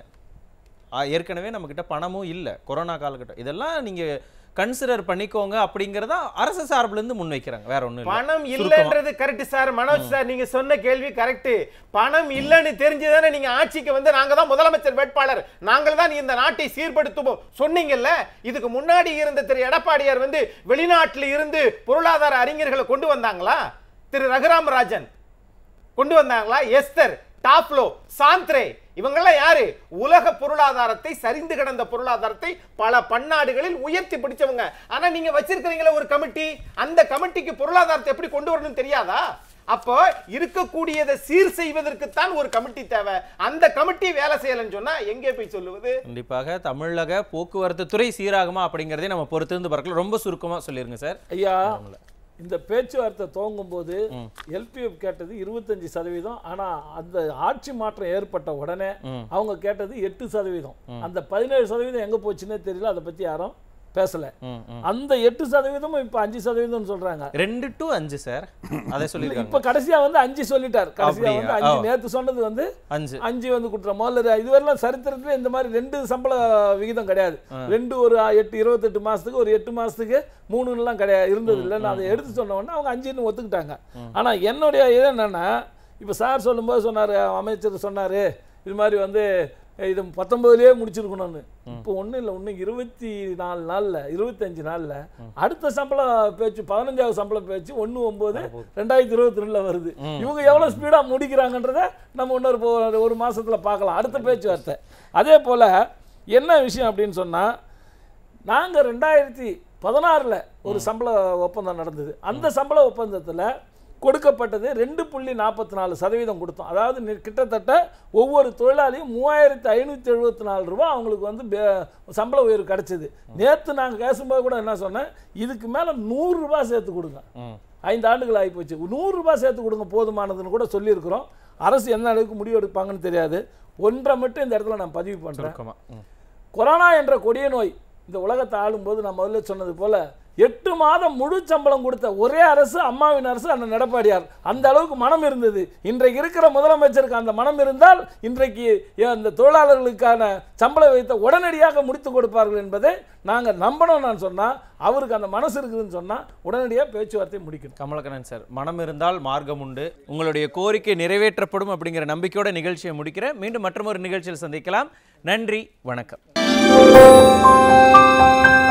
ஏற்கனவே நம்மக்கிட்ட பணமும் இல்லை கொரோனா காலகட்டம் இதெல்லாம் நீங்க கன்சிடர் பண்ணிக்கோங்க அப்படிங்கிறதா அரசு சார்புல இருந்து முன்வைக்கிறாங்க வேற ஒண்ணும் இல்ல
பணம்
சுருக்கமா.
இல்லைன்றது கரெக்ட் சார் மனோஜ் சார் நீங்க சொன்ன கேள்வி கரெக்ட் பணம் இல்லைன்னு தெரிஞ்சுதானே நீங்க ஆட்சிக்கு வந்து நாங்க தான் முதலமைச்சர் வேட்பாளர் நாங்கள் தான் இந்த நாட்டை சீர்படுத்துவோம் சொன்னீங்கல்ல இதுக்கு முன்னாடி இருந்த திரு எடப்பாடியார் வந்து வெளிநாட்டில் இருந்து பொருளாதார அறிஞர்களை கொண்டு வந்தாங்களா திரு ரகுராம் ராஜன் கொண்டு வந்தாங்களா எஸ்தர் டாப்லோ சாந்த்ரே இவங்கெல்லாம் யாரு உலக பொருளாதாரத்தை சரிந்து கிடந்த பொருளாதாரத்தை பல பன்னாடுகளில் உயர்த்தி பிடிச்சவங்க ஆனா நீங்க வச்சிருக்கிறீங்களா ஒரு கமிட்டி அந்த கமிட்டிக்கு பொருளாதாரத்தை எப்படி கொண்டு வரணும்னு தெரியாதா அப்போ இருக்கக்கூடியதை சீர் செய்வதற்குத்தான் ஒரு கமிட்டி தேவை அந்த கமிட்டி வேலை செய்யலைன்னு சொன்னா எங்கே போய் சொல்லுவது
கண்டிப்பாக தமிழக போக்குவரத்து துறை சீராகுமா அப்படிங்கிறதே நம்ம பொறுத்திருந்து பார்க்கலாம் ரொம்ப சுருக்கமா சொல்லிருங்க சார்
ஐயா இந்த பேச்சுவார்த்தை துவங்கும் போது எல்பிஎஃப் கேட்டது இருபத்தஞ்சு சதவீதம் ஆனா அந்த ஆட்சி மாற்றம் ஏற்பட்ட உடனே அவங்க கேட்டது எட்டு சதவீதம் அந்த பதினேழு சதவீதம் எங்க போச்சுன்னே தெரியல அதை பத்தி யாரும் பேசல
ம், ம்.
அந்த எட்டு சதவீதமும் இப்ப அஞ்சு சதவீதம் சொல்றாங்க
ரெண்டு டு அஞ்சு சார் அதை சொல்லியிருக்காங்க
இப்ப கடைசியா வந்து அஞ்சு சொல்லிட்டார் கடைசியா
அப்படியா?
வந்து அஞ்சு
ஆ.
நேத்து சொன்னது வந்து
அஞ்சு
அஞ்சு வந்து குற்றம் முதல்ல இதுவரைலாம் சரித்திரத்துல இந்த மாதிரி ரெண்டு சம்பள விகிதம் கிடையாது ரெண்டு ஒரு எட்டு இருபத்தெட்டு மாசத்துக்கு ஒரு எட்டு மாசத்துக்கு மூணுலாம் கிடையாது இருந்தது இல்லைன்னு அதை எடுத்து சொன்ன உடனே அவங்க அஞ்சுன்னு ஒத்துக்கிட்டாங்க ஆனா என்னுடைய இது என்னன்னா இப்ப சார் சொல்லும்போது சொன்னாரு அமைச்சர் சொன்னாரு இது மாதிரி வந்து இது பத்தொன்பதுலயே முடிச்சிருக்கணும்னு இப்போ ஒண்ணும் இல்லை இன்னும் இருபத்தி நாலு நாள்ல இருபத்தஞ்சு நாள்ல அடுத்த சம்பள பேச்சு பதினஞ்சாவது சம்பள பேச்சு ஒண்ணு ஒன்பது ரெண்டாயிரத்தி இருபத்தி ரெண்டுல வருது இவங்க எவ்வளவு ஸ்பீடா முடிக்கிறாங்கன்றத நம்ம இன்னொரு போ- ஒரு மாசத்துல பார்க்கலாம் அடுத்த பேச்சுவார்த்தை அதே போல என்ன விஷயம் அப்படின்னு சொன்னா நாங்க ரெண்டாயிரத்தி பதினாறுல ஒரு சம்பள ஒப்பந்தம் நடந்தது அந்த சம்பள ஒப்பந்தத்துல கொடுக்கப்பட்டது ரெண்டு புள்ளி நாற்பத்தி நாலு சதவீதம் கொடுத்தோம் அதாவது நி- கிட்டத்தட்ட ஒவ்வொரு தொழிலாளியும் மூவாயிரத்தி ஐநூற்றி எழுபத்தி நாலு ரூபா அவங்களுக்கு வந்து பே- சம்பள உயர்வு கிடைச்சது நேற்று நாங்கள் பேசும்போது கூட என்ன சொன்னேன் இதுக்கு மேலே நூறுரூபா சேர்த்து கொடுங்க
ம்.
ஐந்து ஆண்டுகள் ஆகிப்போச்சு நூறுரூபா சேர்த்து கொடுங்க போதுமானதுன்னு கூட சொல்லியிருக்கிறோம் அரசு என்ன அளவுக்கு முடிவு எடுப்பாங்கன்னு தெரியாது ஒன்றை மட்டும் இந்த இடத்துல நான் பதிவு பண்ணுறேன்
சுருக்கமா ம்.
கொரோனா என்ற கொடிய நோய் இந்த உலகத்தை ஆளும்போது நான் முதல்ல சொன்னது போல எட்டு மாதம் முழு சம்பளம் கொடுத்த ஒரே அரசு அம்மாவின் அரசு அண்ணன் எடப்பாடியார் அந்த அளவுக்கு மனம் இருந்தது இன்றைக்கு இருக்கிற முதலமைச்சருக்கு அந்த மனம் இருந்தால் இன்றைக்கு அந்த தொழிலாளர்களுக்கான சம்பள வைத்த உடனடியாக முடித்து கொடுப்பார்கள் என்பதை நாங்கள் நம்பணும் நான் சொன்னால் அவருக்கு அந்த மனசு இருக்குதுன்னு சொன்னால் உடனடியாக பேச்சுவார்த்தை முடிக்கணும்
கமலக்கண்ணன் சார் மனம் இருந்தால் மார்க்கம் உண்டு உங்களுடைய கோரிக்கை நிறைவேற்றப்படும் அப்படிங்கிற நம்பிக்கையோட நிகழ்ச்சியை முடிக்கிறேன் மீண்டும் மற்றொரு நிகழ்ச்சியில் சந்திக்கலாம் நன்றி வணக்கம்